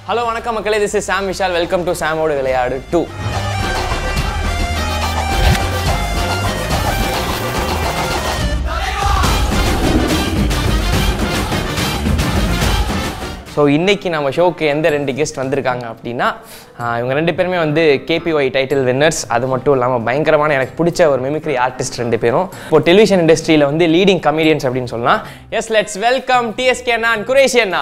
Hello வணக்கம் மக்களே this is Sam Vishal welcome to சாமோடு விளையாடு டூ ஸோ இன்னைக்கு நம்ம ஷோக்கு எந்த ரெண்டு கெஸ்ட் வந்திருக்காங்க அப்படின்னா ஆஹ் இவங்க ரெண்டு பேருமே வந்து கேபிஒய் டைட்டில் வின்னர்ஸ் அது மட்டும் இல்லாமல் பயங்கரமான எனக்கு பிடிச்ச ஒரு மிமிக்ரி ஆர்டிஸ்ட் ரெண்டு பேரும் இப்போ டெலிவிஷன் இண்டஸ்ட்ரியில் வந்து லீடிங் கமீடியன்ஸ் அப்படின்னு சொல்லலாம் எஸ் லெட்ஸ் வெல்கம் டிஎஸ்கே அண்ணா அண்ட் குரேஷி அண்ணா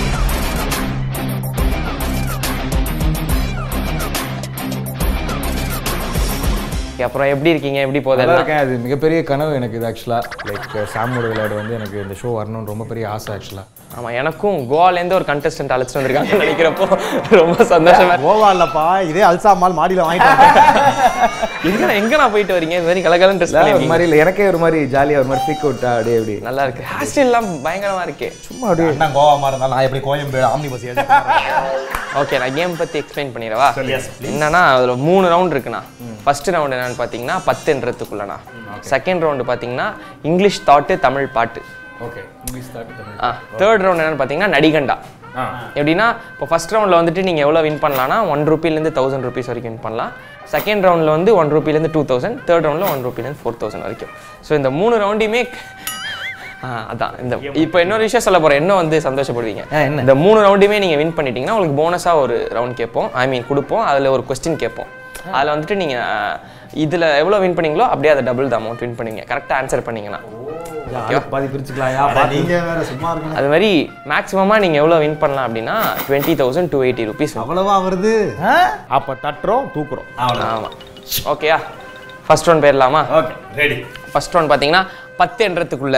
Okay, அப்புறம் எப்படி இருக்கீங்க எப்படி போகுது நல்லா எல்லாம்? இருக்கேன் அது மிகப்பெரிய கனவு எனக்கு இது ஆக்சுவலாக லைக் சாமோட விளையாடு வந்து எனக்கு இந்த ஷோ வரணும்னு ரொம்ப பெரிய ஆசை ஆக்சுவலாக ஆமா எனக்கும் கோவாலேருந்து ஒரு கண்டஸ்டன்ட் அழைச்சிட்டு வந்திருக்காங்கன்னு நினைக்கிறப்போ ரொம்ப சந்தோஷமா இருக்கு. கோவா இல்லப்பா இதே அல்சா மால் மாடியில வாங்கிட்டு எங்க எங்க நான் போயிட்டு வரீங்க இது மாதிரி கலகலன்னு ட்ரெஸ் ஒரு பண்ணிருக்கீங்க மாதிரி இல்லை எனக்கே ஒரு மாதிரி ஜாலியாக ஒரு மாதிரி ஃபிக் அவுட்டா அப்படியே அப்படி நல்லா இருக்கு ஹேர் ஸ்டைல்லாம் பயங்கரமா இருக்கு சும்மா அப்படியே அண்ணா கோவா இருந்தாலும் நான் எப்படி கோயம்பேடு ஆம்னி பஸ் ஏறி ஓகே நான் கேம் பத்தி எக்ஸ்பிளைன் பண்ணிடவா என்னன்னா அதுல மூணு ரவுண்ட் இருக்குண்ணா ஃபர்ஸ்ட் ரவுண்ட் என்னன்னு பாத்தீங்கன்னா பத்துன்றதுக்குள்ளண்ணா செகண்ட் ரவுண்டு பாத்தீங்கன்னா இங்கிலீஷ் தாட்டு தமிழ் பாட்டு ஓகே இங்கிலீஷ் தாட்டு தமிழ் ஆ தேர்ட் ரவுண்ட் என்னன்னு பாத்தீங்கன்னா நடிகண்டா ஆ எப்படின்னா இப்போ ஃபர்ஸ்ட் ரவுண்டில் வந்துட்டு நீங்கள் எவ்வளோ வின் பண்ணலாம்னா ஒன் ருபீலேருந்து தௌசண்ட் ருபீஸ் வரைக்கும் வின் பண்ணலாம் செகண்ட் ரவுண்டில் வந்து ஒன் ருபீலேருந்து டூ தௌசண்ட் தேர்ட் ரவுண்டில் ஒன் ருபீலேருந்து ஃபோர் தௌசண்ட் வரைக்கும் ஸோ இந்த மூணு ரவுண்டையுமே ஆ, அதான் இந்த இப்போ இன்னொரு விஷயம் சொல்ல போகிறேன் இன்னும் வந்து சந்தோஷப்படுவீங்க ஆ, என்ன? இந்த மூணு ரவுண்டுமே நீங்கள் வின் பண்ணிட்டீங்கன்னா உங்களுக்கு போனஸாக ஒரு ரவுண்ட் கேட்போம் ஐ மீன் கொடுப்போம் அதில் ஒரு கொஸ்டின் கேட்போம் அதில் வந்துட்டு நீங்கள் இதில் எவ்வளோ வின் பண்ணீங்களோ அப்படியே அதை டபுள் த அமௌண்ட் வின் பண்ணுவீங்க கரெக்டாக ஆன்சர் பண்ணீங்கன்னா பாதி பிரிச்சுக்கலாம் நீங்க வேற சும்மா இருக்கணும் அது மாதிரி மேக்ஸிமமாக நீங்கள் எவ்வளோ வின் பண்ணலாம் அப்படின்னா twenty thousand two eighty rupees அவ்வளவா வருது அப்போ தட்டுறோம் தூக்குறோம் ஆமாம் ஓகேயா ஃபர்ஸ்ட் ரவுண்ட் போயிடலாமா ஓகே ரெடி ஃபர்ஸ்ட் ரவுண்ட் பார்த்தீங்கன்னா பத்து என்றதுக்குள்ள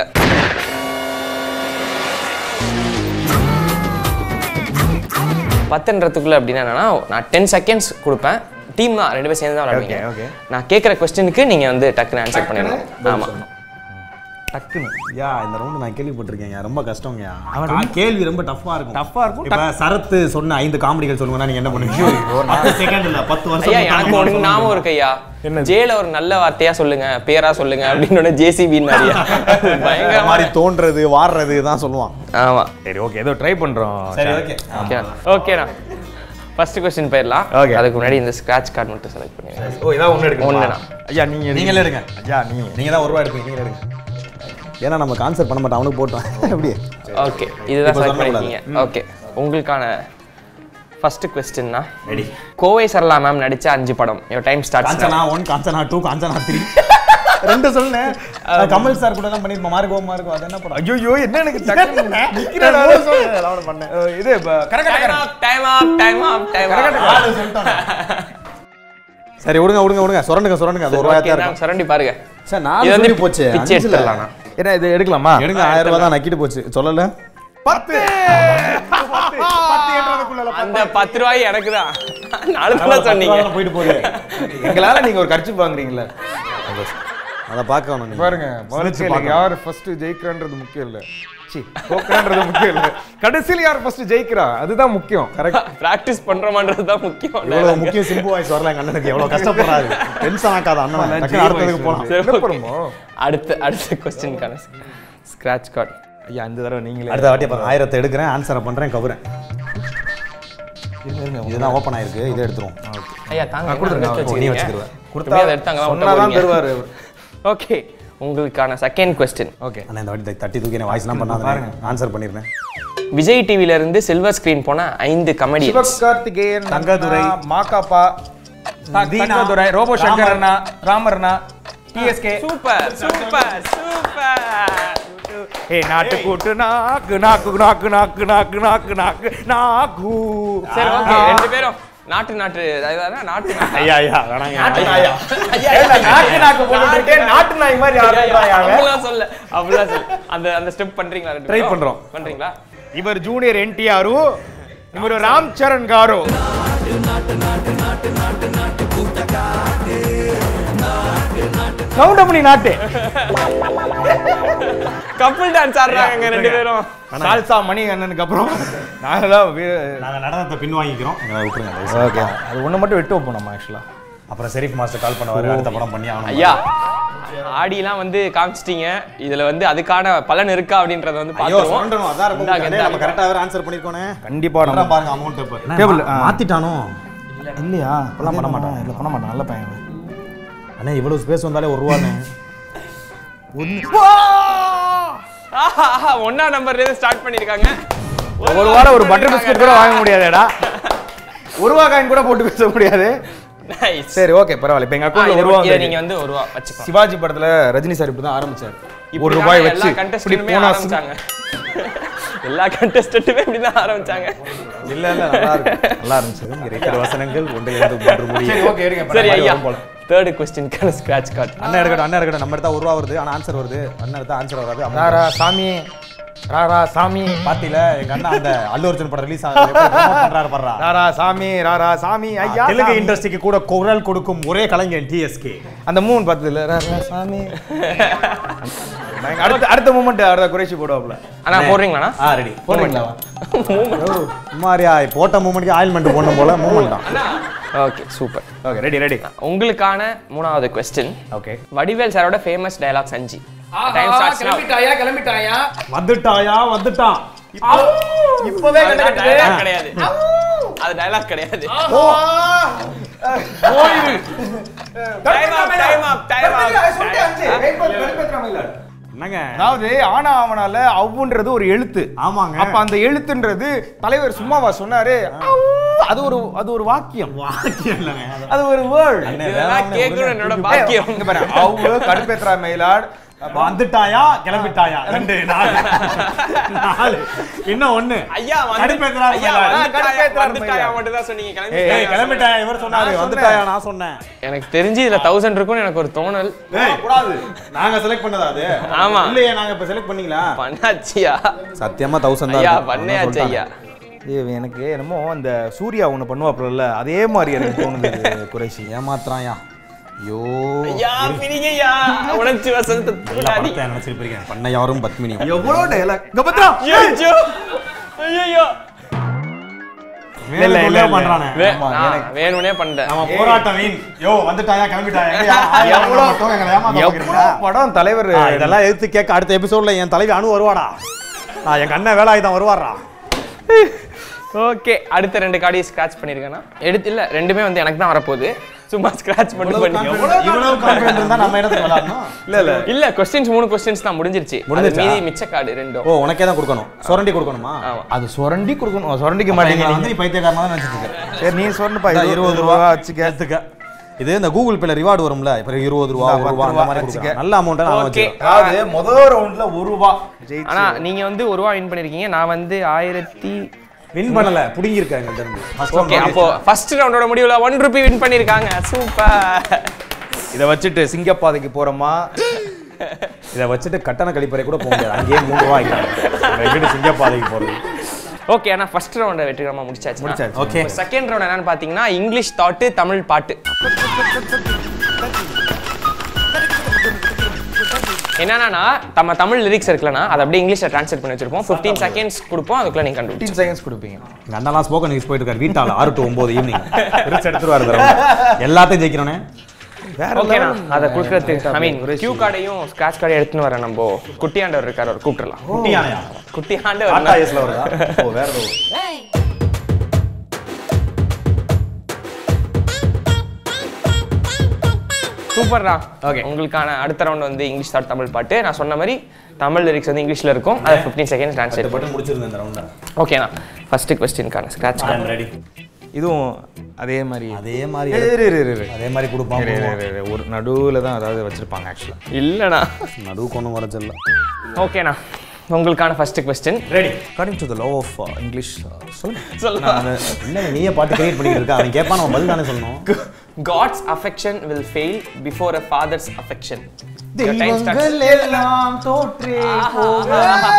பத்துன்றதுக்குள்ள அப்படின்னா என்னன்னா நான் டென் செகண்ட்ஸ் கொடுப்பேன் டீம் தான் ரெண்டு பேரும் சேர்ந்து தான் விளையாடுவீங்க Okay, okay. நான் கேட்குற கொஸ்டினுக்கு நீங்கள் வந்து டக்குன்னு ஆன்சர் பண்ணிடணும் ஆமாம் டக்குன்னு யா இந்த ரவுண்ட் நான் கேள்விப்பட்டிருக்கேன் ரொம்ப கஷ்டங்க அவன் கேள்வி ரொம்ப டஃப்பா இருக்கும் Tough ஆ இருக்கும். இப்ப சரத்து சொன்ன ஐந்து காமெடிகள் சொல்லுங்கன்னா நீங்க என்ன பண்ணுவீங்க பத்து செகண்ட் இல்ல பத்து வருஷம் ஐயா எனக்கு ஒன்று ஞாபகம் இருக்கு ஐயா ஜேல ஒரு நல்ல வார்த்தையா சொல்லுங்க பேரா சொல்லுங்க அப்படின்னு ஜேசிபின்னு நிறைய இந்த பயங்கரமா மாதிரி தோன்றது வாடுறது தான் சொல்லுவான் ஆமா சரி ஓகே ஏதோ ட்ரை பண்ணுறோம் சரி ஓகே ஓகே ஓகேண்ணா ஃபர்ஸ்ட் கொஸ்டின் போயிடலாம் Okay. அதுக்கு முன்னாடி இந்த ஸ்கிராட்ச் கார்டு மட்டும் செலக்ட் பண்ணிடுறேன் ஓ இதான் ஒன்று எடுக்கணும் ஒண்ணுண்ணா. ஐயா நீங்கள் நீங்களே எடுங்க ஐயா நீங்க நீங்க தான் ஒரு ரூபா எடுப்பீங்க நீங்களே எடுங்க ஏன்னா நம்ம கான்செப்ட் பண்ண மாட்டோம் அவனுக்கு போட்டோம் எப்படி ஓகே இதுதான் இப்ப செலக்ட் சொல்லக்கூடாது. பண்ணிருக்கீங்க ஓகே உங்களுக்கான ஃபர்ஸ்ட் கொஸ்டின்னா ரெடி கோவை சரளா மேம் நடிச்ச அஞ்சு படம் your time start Kanchana one Kanchana two Kanchana three ரெண்டு சொன்னேன் நான் கமல் சார் கூட தான் பண்ணிருப்போம் மார்கோ மார்கோ அது என்ன படம் ஐயோ என்ன எனக்கு டக்குன்னு நிக்கிறேன் மூணு சொல்லு, அதெல்லாம் பண்ணேன் அஹ் இது கரெக்டாக time up time up time up time ஆளு சொல்லிட்டானே. சரி விடுங்க விடுங்க விடுங்க சுரண்டுங்க சுரண்டுங்க அது ஒரு ரூபாய் தான் ஓகே இருக்கும் சரண்டி பாருங்க சார் இது நாலு வந்து சொல்லி போச்சு பிச்சை அஞ்சுல. எடுத்துடலாம்ண்ணா என்ன இது எடுக்கலாமா எடுங்க ஆயிரம் ரூபாய் தான் நக்கிட்டு போச்சு சொல்லல பத்து அந்த பத்து ரூபாய் எனக்கு தான் நாலு தான் சொன்னீங்க போயிட்டு போகுது எங்களால நீங்க ஒரு கர்ச்சி வாங்குறீங்களா அதை பார்க்கணும் நீங்க. பாருங்க வாழ்க்கையில் யார் ஃபர்ஸ்ட் ஜெயிக்கிறான்றது முக்கியம் இல்ல சி தோக்குறான்றது முக்கியம் இல்ல கடைசியில் யார் ஃபர்ஸ்ட் ஜெயிக்கிறா அதுதான் முக்கியம் கரெக்ட் பிராக்டிஸ் பண்றோமான்றது தான் முக்கியம் இவ்வளவு முக்கிய சிம்பு வாய்ஸ் வரல எங்க அண்ணனுக்கு எவ்வளவு கஷ்டப்படுறாரு டென்ஷன் ஆக்காத அண்ணன் டக்குனு அடுத்ததுக்கு போலாம் சரி, என்ன okay. பண்ணுமோ அடுத்த அடுத்த கொஸ்டினுக்கான ஸ்கிராட்ச் கார்டு ஐயா அந்த தடவை நீங்களே அடுத்த வாட்டி பாருங்க ஆயிரத்தை எடுக்கிறேன் ஆன்சரை பண்றேன் கவுறேன் இதுதான் ஓப்பன் ஆயிருக்கு இதை எடுத்துருவோம் ஐயா தாங்க கொடுத்துருங்க. எடுத்து நீ வச்சுக்கிறீங்க. வச்சுக்கிருவ கொடுத்தா அதை எடுத்தாங்க சொன்னாதான் தருவாரு ஓகே உங்களுக்கான செகண்ட் கொஸ்டின் ஓகே அண்ணா இந்த வாட்டி தட்டி தூக்கி என்ன வாய்ஸ்லாம் பண்ணாத ஆன்சர் பண்ணிருந்தேன் விஜய் டிவில இருந்து சில்வர் ஸ்கிரீன் போன ஐந்து கமெடி சிவகார்த்திகேயன் தங்கதுரை. அண்ணா, மாகாப்பா தங்கதுரை ரோபோ சங்கர் அண்ணா ராமர் அண்ணா டிஎஸ்கே சூப்பர் சூப்பர் சூப்பர் ஏ நாட்டு கூட்டு நாக்கு நாக்கு நாக்கு நாக்கு நாக்கு நாக்கு நாக்கு நாக்கு சரி ஓகே ரெண்டு பேரும் நாட்டு நாட்டு அதாவது நாட்டு நாட்டு ஐயா ஐயா வேணாங்க ஐயா, ஏன்டா நாக்கு நாக்கு போட்டுட்டு இருக்கேன் நாட்டு நாய் மாதிரி ஆடுறான் அவன். அப்படிலாம் சொல்ல அப்படிலாம் சொல்ல அந்த அந்த ஸ்டெப் பண்றீங்களா ரெண்டு Try பேரும்? பண்றோம். பண்றீங்களா ఇవరు జూనియర్ ఎన్టీఆర్ ఇవరు రామ్ చరణ్ గారు கவுண்டமணி நாட்டு கப்புள் டான்ஸ் ஆடுறாங்க ரெண்டு பேரும் சால்சா மணி அண்ணனுக்கு அப்புறம் நாங்களாம் நாங்க நடனத்தை பின் வாங்கிக்கிறோம் எங்களை விட்டுருங்க தயவு செய்து. ஓகே அது ஒன்று மட்டும் விட்டு வைப்போம் நம்ம ஆக்சுவலாக அப்புறம் ஷெரீஃப் மாஸ்டர் கால் பண்ணுவாரு அடுத்த படம் பண்ணி ஆகணும் ஐயா ஆடிலாம் வந்து காமிச்சிட்டீங்க இதுல வந்து அதுக்கான பலன் இருக்கா அப்படின்றத வந்து ஐயோ பார்த்துருவோம் சொல்லணும் அதான் இருக்கும் இந்தாங்க, நம்ம இந்தாங்க. கரெக்டா வேற ஆன்சர் பண்ணிருக்கோனே கண்டிப்பா நம்ம பண்றான் பாருங்க அமௌண்ட் இப்போ Table, ஆ. மாத்திட்டானோ இல்லையா இப்பெல்லாம் பண்ண மாட்டான். இல்ல பண்ண மாட்டான் நல்ல பையன் அண்ணா இவ்வளவு ஸ்பேஸ் வந்தாலே ஒரு ரூபாண்ணே ஆஹா, ஆஹா, ஒண்ணா நம்பர்ல இருந்து ஸ்டார்ட் பண்ணிருக்காங்க ஒரு வாரம் ஒரு பட்டர் பிஸ்கட் கூட வாங்க முடியாதேடா ஒரு ரூபா காயின் கூட போட்டு பேச முடியாது Nice. சரி ஓகே பரவாயில்ல இப்போ எங்க ஆ, அக்கௌண்ட்ல இதை ஒரு ரூபா இதை வந்திருக்கு. நீங்க வந்து ஒரு ரூபா வச்சுக்கலாம் சிவாஜி படத்துல ரஜினி சார் இப்படி தான் ஆரம்பிச்சார் ஒரு இப்படிதாங்க ரூபாய் எல்லா வச்சு இப்படி contestant-மே போனா ஆரம்பிச்சாங்க எல்லா கண்டஸ்டன்ட்டுமே இப்படிதான் ஆரம்பிச்சாங்க இல்ல இல்ல நல்லா இருக்கு நல்லா இருந்துச்சு இருக்கிற வசனங்கள் ஒன்றிலிருந்து மூன்று மொழி சரி ஓகே இருங்க சரி ஐயா வரும் போல தேர்ட் கொஸ்டின்கான ஸ்கிராட்ச் கார்டு அண்ணன் எடுக்கட்டும் அண்ணன் எடுக்கட்டும் நம்ம எடுத்தா ஒரு ரூபா வருது ஆனா ஆன்சர் வருது அண்ணன் எடுத்தா ஆன்சர் வராது amount ராரா சாமி ராரா சாமி பாத்தீல எங்க அண்ணா அந்த அல்லு அர்ஜுன் படம் ரிலீஸ் ஆகுது எப்படி promote பண்றாரு பாருடா ராரா சாமி ராரா சாமி ஐயா தெலுங்கு சாமி. இண்டஸ்ட்ரிக்கு கூட குரல் கொடுக்கும் ஒரே கலைஞன் டிஎஸ்கே அந்த மூணு பார்த்தது இல்ல ராரா சாமி நாங்க அடுத்த அடுத்த மூமெண்ட் அடுத்த குறைச்சி போடுவாப்ல அண்ணா போடுறீங்களாண்ணா ஆ ரெடி போடுறீங்களா சுமாரியா போட்ட மூமெண்ட்க்கு ஆயில்மெண்ட் போடணும் போல மூமெண்ட் தான் okay super okay ready ready உங்களுக்கான மூணாவது கொஸ்டின் ஓகே வடிவேல் சாரோட ஃபேமஸ் டயலாக்ஸ் அஞ்சு டைம் ஸ்டார்ட்ஸ் கிளம்பிட்டாயா கிளம்பிட்டாயா வந்துட்டாயா வந்துட்டான் இப்பவே டயலாக் கிடையாது அது டயலாக் கிடையாது time up time up time up என்னங்க அதாவது ஆனா அவனால அவ்வுன்றது ஒரு எழுத்து ஆமாங்க அப்ப அந்த எழுத்துன்றது தலைவர் சும்மாவா சொன்னாரு அது ஒரு அது ஒரு வாக்கியம் வாக்கியம் இல்லைங்க அது ஒரு வேர்ட் அண்ணே, இதெல்லாம் வேணாம்னே, கேட்கணும் விடுங்க. என்னோட பாக்கியம் இங்க பாரு அவ்வு கடுப்பேத்ரா மயிலாட் வந்துட்டாயா கிளம்பிட்டாயா ரெண்டு நாலு நாலு இன்னும் ஒண்ணு ஐயா வந்து கடுப்பேத்துறா ஐயா மயிலாடு. வந்துட்டாயா கடுப்பேத்துறா வந்துட்டாயா மயிலாடு. மட்டும் தான் சொன்னீங்க ஏய் கிளம்பி கிளம்பிட்டாயா இவர் சொன்னாரு நான் வந்துட்டாயா நான் சொன்னேன் எனக்கு தெரிஞ்சு இதுல தௌசண்ட் இருக்கும்னு எனக்கு ஒரு தோணல் ஏய் கூடாது நாங்க செலக்ட் பண்ணதா அது ஆமா. இல்லையே நாங்க இப்ப செலக்ட் பண்ணீங்களா பண்ணாச்சியா சத்தியமா தௌசண்ட் ஐயா பண்ணையாச்சு ஐயா எனக்கு என்னமோ அந்த சூர்யா ஒண்ணு பண்ணுவாப்ல அதே மாதிரி எனக்கு தோணுது குறைசி ஏமாத்துறாயா ஐயோ ஐயா பிரிங்கய்யா உணர்ச்சி வசந்த நல்ல கூடாதி படத்தை நினைச்சிருப்பீங்க பண்ண யாரும் பத்மினி எவ்வளவு டயலாக் இங்க பத்ரா ஐயோ ஐயோ இல்ல இல்ல இல்ல பண்றானே வே- ஆமா, நான் எனக்கு- வேணும்னே பண்ணேன் நம்ம போராட்டம் வீண் யோ வந்துட்டாயா கிளம்பிட்டாயா எங்கயா? ஆயிரம் எவ்வளவு- மட்டும் எங்களை ஏமாத்த பார்க்கறீங்களா? எவ்வளவு படம் தலைவர் ஆ, இதெல்லாம் எடுத்து கேட்க அடுத்த எபிசோட்ல என் தலைவி அணு வருவாடா ஆ, எங்க அண்ணன் வேலாயுதம் வருவாரா ஓகே அடுத்த ரெண்டு கார்டி ஸ்கிராட்ச் பண்ணிருக்கேன்னா எடுத்து இல்ல ரெண்டுமே வந்து எனக்கு தான் வரப்போகுது சும்மா ஸ்கிராட்ச் மட்டும் பண்ணி இவ்வளவு கான்பிடன்ட் இருந்தா நம்ம இடத்துக்கு விளையாடணும் இல்ல இல்ல இல்ல கொஸ்டின்ஸ் மூணு கொஸ்டின்ஸ் தான் முடிஞ்சிருச்சு அது முடிஞ்சிருச்சா? மீதி மிச்ச கார்டு ரெண்டும் ஓ உனக்கே தான் கொடுக்கணும் சுரண்டி கொடுக்கணுமா ஆமா அது சுரண்டி கொடுக்கணும் சுரண்டிக்க அப்ப மாட்டீங்க எங்களை நீங்க. வந்து நீ பைத்தியக்காரமா தான் நினைச்சிட்டு இருக்க சரி நீ சொன்னப்பா இந்தா, இருபது ரூபா வச்சுக்க எடுத்துக்க இது இந்த கூகுள் பேல ரிவார்டு வரும்ல இப்ப இருபது ரூபா இந்தா, ஒரு பத்து ரூபா அந்த ரூபா மாதிரி வச்சுக்க. கொடுக்குறாங்க. நல்ல அமௌண்ட்டா நான் ஓகே வச்சுக்கிறேன் அதாவது முதல் ரவுண்ட்ல ஒரு ரூபா ஆனா நீங்க வந்து ஒரு ரூபா வின் பண்ணிருக்கீங்க நான் வந்து ஆயிரத்தி வின் பண்ணல புடுங்கி இருக்கேன் எங்கள்ட்ட இருந்து First ஓகே round அப்போ ஃபர்ஸ்ட் ரவுண்டோட முடிவுல ஒன் ருபி வின் பண்ணிருக்காங்க சூப்பர் இதை வச்சுட்டு சிங்கப்பாதைக்கு போறோமா இதை வச்சுட்டு கட்டண கழிப்பறை கூட போக முடியாது அங்கேயே மூணு ரூபா ஆகிட்டாங்க எங்கிட்ட சிங்கப்பாதைக்கு போறது ஓகே ஆனா ஃபர்ஸ்ட் ரவுண்டை வெற்றிகரமா முடிச்சாச்சு முடிச்சாச்சு. ஓகே செகண்ட் ரவுண்ட் என்னன்னு பாத்தீங்கன்னா இங்கிலீஷ் தாட்டு தமிழ் பாட்டு என்னன்னா நம்ம தமிழ் லிரிக்ஸ் இருக்குல்லனா அதை அப்படியே இங்கிலீஷ்ல ட்ரான்ஸ்லேட் பண்ணி வச்சிருப்போம் 15 செகண்ட்ஸ் கொடுப்போம் அதுக்குள்ள நீங்க கண்டுபிடிச்சு ஃபிஃப்டீன் செகண்ட்ஸ் கொடுப்பீங்க எங்க அண்ணாலாம் ஸ்போக்கன் இங்கிலீஷ் போயிட்டு இருக்காரு வீட்டால ஆறு டு ஒன்பது ஈவினிங் பிரிச்சு எடுத்துருவாரு இந்த round. எல்லாத்தையும் ஜெயிக்கிறோனே வேற ஓகேண்ணா அதை கொடுக்கறதுக்கு ஐ மீன் கியூ கார்டையும் ஸ்கிராட்ச் கார்டையும் எடுத்துன்னு வர நம்ம குட்டி ஆண்டவர் இருக்காரு அவர் கூப்பிட்டுலாம் குட்டி யானையா குட்டி டாடா ஆண்டவர் ஏஸ்ல வருதா ஓ வேற ஏதோ. சூப்பர்ரா Okay. உங்களுக்கான அடுத்த ரவுண்ட் வந்து இங்கிலீஷ் தாட் தமிழ் பாட்டு நான் சொன்ன மாதிரி தமிழ் லிரிக்ஸ் வந்து இங்கிலீஷ்ல இருக்கும் அதை 15 செகண்ட்ஸ் ட்ரான்ஸ்லேட் பட்டு முடிச்சிருந்தேன் இந்த ரவுண்ட ஓகேண்ணா ஃபர்ஸ்ட் கொஸ்டின்கான ஸ்கிராட்ச் ஐ அம் ரெடி இதுவும் அதே மாதிரி அதே மாதிரி இரு, இரு, இரு, இரு. அதே மாதிரி கொடுப்பான் இரு, இரு, இரு. ஒரு நடுவுல தான் அதாவது வச்சிருப்பாங்க ஆக்சுவலா இல்லைண்ணா நடுவு கொண்டு வரச்சல்ல ஓகேண்ணா உங்களுக்கான first question ready according to the law of English சொல்லுங்க சொல்லலாம் என்ன நீயே பாட்டு கிரியேட் பண்ணிட்டு இருக்க அவன் கேட்பான் நம்ம பதில் தானே சொல்லணும் God's affection will fail before a father's affection Your time starts. எல்லாம் தோற்றே Super,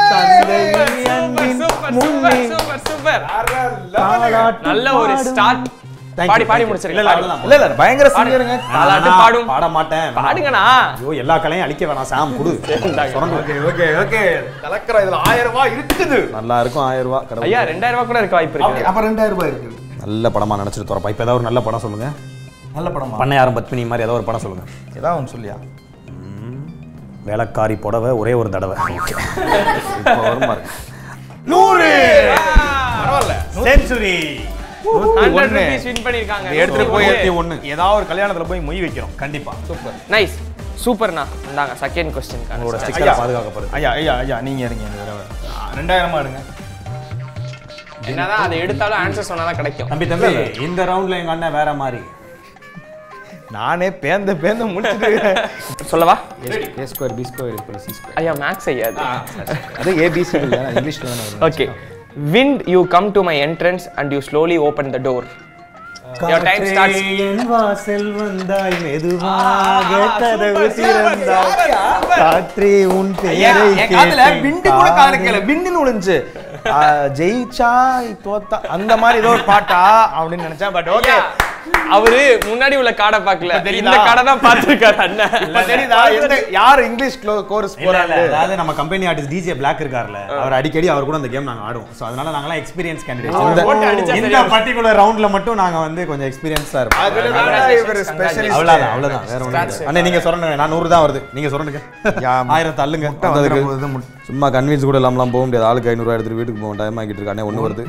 super, super, super. நல்ல ஒரு ஸ்டார்ட் Thank பாடி you, பாடி thank you. முடிச்சிருங்க இல்ல, இல்ல, பாடி. அவ்வளவுதான். இல்ல இல்ல பயங்கர சிங்கருங்க தாலாட்டு நானா பாடும். பாட மாட்டேன் பாடுங்கண்ணா ஐயோ எல்லா கலையும் அழிக்க வேணாம் சாம் குடு சுரண்டு. ஓகே ஓகே ஓகே கலக்கற இதுல ஆயிரம் ரூபாய் இருக்குது நல்லா இருக்கும் ஆயிரம் ரூபாய் கடவுள் ஐயா ரெண்டாயிரம் ரூபாய் கூட இருக்க வாய்ப்பு இருக்கு அப்ப ரெண்டாயிரம் ரூபாய் இருக்கு நல்ல படமா நினைச்சிட்டு தரப்பா இப்ப ஏதாவது ஒரு நல்ல படம் சொல்லுங்க நல்ல படமா பண்ணையாரம் பத்மினி மாதிரி ஏதோ ஒரு படம் சொல்லுங்க ஏதாவது ஒன்று சொல்லியா வேலைக்காரி புடவை ஒரே ஒரு தடவை இப்போ வருமா இருக்கு நூறு பரவாயில்ல செஞ்சுரி ஹண்ட்ரட் ருபீஸ் வின் பண்ணியிருக்காங்க எடுத்துட்டு போய் நூத்தி ஒன்று ஏதாவது ஒரு கல்யாணத்துல போய் மொய் வைக்கிறோம் கண்டிப்பா சூப்பர் நைஸ் சூப்பர்ண்ணா இந்தாங்க செகண்ட் கொஸ்டின் உங்களோட ஐயா. ஸ்டிக்கரை பாதுகாக்கப்படுது ஐயா ஐயா ஐயா நீங்க எடுங்க இந்த தடவை ஆ, ரெண்டாயிரமா எடுங்க என்னதான் அதை எடுத்தாலும் ஆன்சர் சொன்னாதான் கிடைக்கும் தம்பி தம்பி இந்த ரவுண்ட்ல எங்க அண்ணன் வேற மாதிரி நானே பேந்த பேந்த முடிச்சுட்டு சொல்லவா A square B square equal C square ஐயா மேக்ஸ் ஐயா அது அது ஏபிசி இல்லை இங்கிலீஷ்ல தானே வரும் okay wind you come to my entrance and you slowly open the door your time starts என் வாசல் வந்தாய் மெதுவாக கதவு திறந்தாய் காற்றே உன் ஐயா, பெயரை என் காதுல கேட்டேன். பிண்டு கூட காதுல கேட்கல பிண்டுன்னு விழுந்துச்சு ஆ, ஜெயிச்சா தோத்தா அந்த மாதிரி ஏதோ ஒரு பாட்டா அப்படின்னு நினைச்சேன் பட் ஓகே அவரு முன்னாடி உள்ள காடை பார்க்கல தெரியுதா? இந்த காடை தான் பார்த்திருக்காரு அண்ணன் இப்ப தெரியுதா எந்த யார் இங்கிலீஷ் கோர்ஸ் இல்ல, இல்ல, போறாங்க அதாவது நம்ம கம்பெனி ஆர்டிஸ்ட் டிஜே பிளாக் இருக்கார்ல அவர் அடிக்கடி அவர் கூட அந்த கேம் நாங்க ஆடுவோம் சோ அதனால நாங்கலாம் எக்ஸ்பீரியன்ஸ் அவர் போட்டு கேண்டிடேட் அடிச்சா இந்த சரியா பர்టిక్యులர் ரவுண்ட்ல மட்டும் நாங்க வந்து கொஞ்சம் எக்ஸ்பீரியன்ஸா இருப்போம் அதுல இவர் ஸ்பெஷலிஸ்ட் அவ்வளவுதான் அவ்வளவுதான் வேற ஒண்ணும் இல்ல. அண்ணே நீங்க சொல்றேன் நான் நூறு தான் வருது நீங்க சொல்றேங்க யா, ஆயிரம் தள்ளுங்க முட்டை வந்ததுக்கு. வந்துடும் போது முட்டை. சும்மா கன்வின்ஸ் கூட இல்லாமலாம் போக முடியாது ஆளுக்கு ஐநூறுவா எடுத்துட்டு வீட்டுக்கு போவோம் டைம் ஆகிட்டு இருக்கானே ஒண்ணு வருது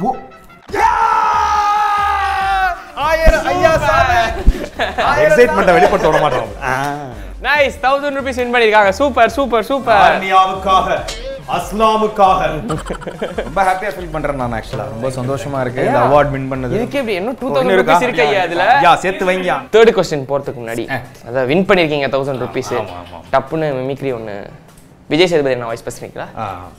ஆயிரம் ஐயா சாமி எக்ஸைட்மெண்ட்டை வெளிப்படுத்த விட மாட்டோம் நைஸ் தௌசண்ட் ருபீஸ் வின் பண்ணிருக்காங்க சூப்பர் சூப்பர் சூப்பர் ஆர்மியாவுக்காக அஸ்லாமுக்காக ரொம்ப ஹாப்பியா ஃபீல் பண்றேன் நான் ஆக்சுவலா ரொம்ப சந்தோஷமா இருக்கு இந்த அவார்ட் வின் பண்ணது இதுக்கு எப்படி இன்னும் டூ ஒண்ணு தௌசண்ட் இருக்கா? ருபீஸ் இருக்கு ஐயா இதுல யா சேர்த்து வைங்கயா தேர்ட் கொஸ்டின் போறதுக்கு முன்னாடி அதான் வின் பண்ணிருக்கீங்க தௌசண்ட் ருபீஸ் டப்புன்னு மிமிக்ரி ஒன்னு விஜய் சேதுபதி என்ன வாய்ஸ் பேசுறீங்களா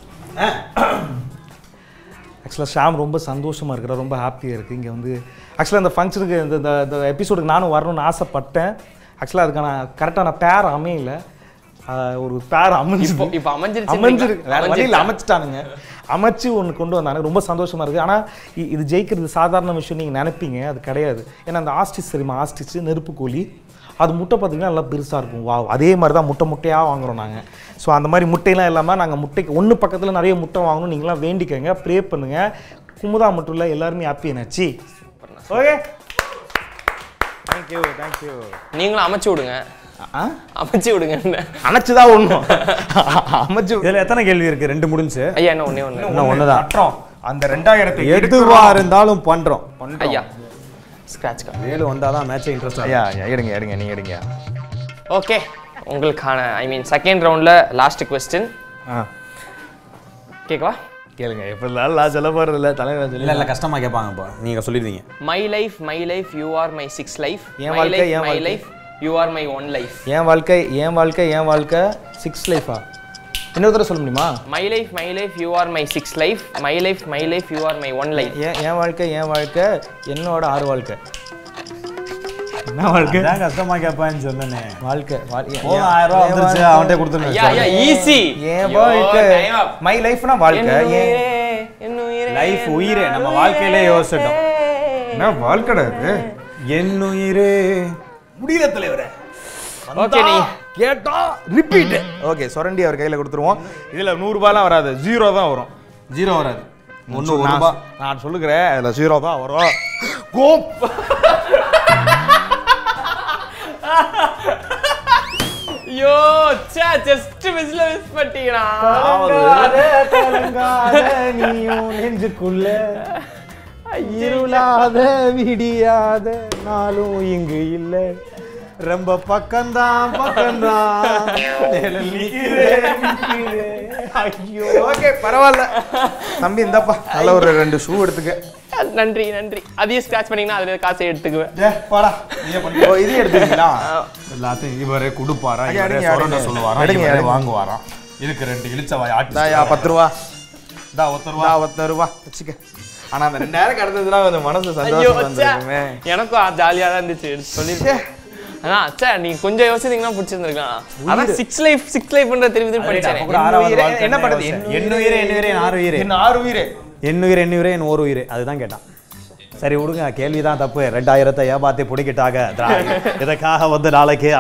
ஆக்சுவலாக ஷாம் ரொம்ப சந்தோஷமாக இருக்கிற ரொம்ப ஹாப்பியாக இருக்குது இங்கே வந்து ஆக்சுவலாக இந்த ஃபங்க்ஷனுக்கு இந்த இந்த இந்த எபிசோடுக்கு நானும் வரணும்னு ஆசைப்பட்டேன் ஆக்சுவலாக அதுக்கான கரெக்டான பேர் அமையல ஆஹ் ஒரு பேர் அமைஞ்சு இப்போ இப்போ அமைஞ்சிருச்சு அமைஞ்சிருக்கு வேற வழியில் அமைச்சிட்டானுங்க அமைச்சு ஒன்று கொண்டு வந்தாங்க ரொம்ப சந்தோஷமா இருக்கு ஆனால் இ- இது ஜெயிக்கிறது சாதாரண விஷயம் நீங்கள் நினைப்பீங்க அது கிடையாது ஏன்னா அந்த ஆஸ்டிச் தெரியுமா ஆஸ்டிச் நெருப்பு கோழி அது முட்டை பார்த்தீங்கன்னா நல்லா பெருசாக இருக்கும் வா அதே மாதிரி தான் முட்டை முட்டையாக வாங்குறோம் நாங்கள் ஸோ அந்த மாதிரி முட்டையெல்லாம் இல்லாமல் நாங்கள் முட்டைக்கு ஒன்று பக்கத்தில் நிறைய முட்டை வாங்கணும் நீங்களாம் வேண்டிக்கங்க ப்ரே பண்ணுங்க குமுதா மட்டும் இல்லை எல்லாருமே ஹாப்பி என்னாச்சு ஓகே தேங்க்யூ தேங்க்யூ நீங்களும் அமைச்சு விடுங்க அமைச்சு விடுங்க அணைச்சுதான் ஒண்ணும் அமைச்சு இதுல எத்தனை கேள்வி இருக்கு ரெண்டு முடிஞ்சு ஐயா என்ன ஒண்ணே ஒண்ணு இன்னும் ஒண்ணுதான் அப்புறம் அந்த ரெண்டாயிரத்தை எதுவா இருந்தாலும் பண்றோம் ஐயா ஸ்கிராட்ச் கார்டு வேலு வந்தாதான் மேட்சே இன்ட்ரெஸ்ட் ஐயா ஐயா, எடுங்க எடுங்க நீங்க எடுங்க ஓகே உங்களுக்கான ஐ மீன் செகண்ட் ரவுண்ட்ல லாஸ்ட் கொஸ்டின் ஆ கேட்கவா கேளுங்க எப்படி நான் சொல்ல போறது இல்ல தலைவர் இல்ல இல்ல கஷ்டமா கேட்பாங்க இப்போ நீங்க சொல்லிடுவீங்க my life my life you are my six life என் மை வாழ்க்கை, லைஃப் என் மை வாழ்க்கை. Life you are my one life என் வாழ்க்கை என் வாழ்க்கை என் வாழ்க்கை சிக்ஸ் லைஃபா இன்னொரு தடவை சொல்ல முடியுமா my life my life you are my six life my life my life you are my one life என் என் வாழ்க்கை என் வாழ்க்கை என்னோட ஆறு வாழ்க்கை என்ன வாழ்க்கை அதான் கஷ்டமா கேட்பான்னு சொன்னேனே வாழ்க்கை வாழ்- என்- போதும், என் ஆயிரம் ரூபா வந்துருச்சு வாழ்க்கை. அவன்கிட்ட கொடுத்துருங்க ஐயா ஐயா ஈஸி என் வாழ்க்கை மை லைஃப்னா வாழ்க்கை ஏன் லைஃப் உயிரே நம்ம வாழ்க்கையிலே யோசிச்சிட்டோம் என்ன வாழ்க்கடா இது என் உயிரே முடியல தலைவரே ஓகே நீ கேட்டா ரிப்பீட் ஓகே சொரண்டி அவர் கையில கொடுத்துருவோம் இதுல நூறு ரூபாய்லாம் வராது ஜீரோ தான் வரும் ஜீரோ வராது ஒன்று ஒரு ரூபாய் நான் சொல்லுகிறேன் அதில் ஜீரோ தான் வரும் கோப் ஐயோ ச்சே ஜஸ்ட் மிஸ்ல மிஸ் பண்ணிட்டீங்கடா நீயும் நெஞ்சுக்குள்ள இருளாத விடியாத நாளும் இங்கு இல்லை ரொம்ப பக்கம்தான் பக்கம்தான் நிழல் நிக்கிறேன், நிக்கிறேன். ஐயோ ஓகே பரவாயில்ல தம்பி இந்தாப்பா நல்ல ஒரு ரெண்டு ஷூ எடுத்துக்க நன்றி நன்றி அதையும் ஸ்கிராச் பண்ணீங்கன்னா அதுல காசை எடுத்துக்குவேன் டே, பாடா நீயே பண்ணி ஓ இது எடுத்துக்கீங்களா எல்லாத்தையும் இவரே கொடுப்பாரா ஐயா, இவரே எடுங்க, சொரண்ட எடுங்க. சொல்லுவாரா எடுங்க, இவரே எடுங்க. வாங்குவாராம் இதுக்கு ரெண்டு இழிச்ச வாய் தாயா ஆட்டி பத்து ரூபா தா ஒத்த ரூபா ரூபா பத்து ரூபா வச்சுக்க ஆனா அந்த ரெண்டாயிரம் கிடைச்சதுலாம் கொஞ்சம் மனசு ஐயோ சந்தோஷம் ச்சே. வந்துருக்குமே எனக்கும் ஜாலியா தான் இருந்துச்சு சொல்லிருக்கேன் ஆனா அச்சா நீ கொஞ்சம் யோசிச்சீங்கன்னா பிடிச்சிருந்துருக்கலாம் அதான் சிக்ஸ் லைஃப் சிக்ஸ் லைஃப்ன்ற திரும்பி திரும்பி படிச்சேன் கூட ஆறாவது உயிரே, வாழ்க்கை என்ன என்ன பண்ணுது? யோசனை? என் உயிரே என் உயிரே என் ஆறு உயிரே என்ன ஆறு உயிரே என் உயிர் என் உயிரே என் ஒரு உயிரே அதுதான் கேட்டான் சரி விடுங்க கேள்விதான் தப்பு ரெண்டாயிரத்தை ஏமாத்தி பிடிக்கிட்டாக திராவிட. இதுக்காக வந்து நாளைக்கு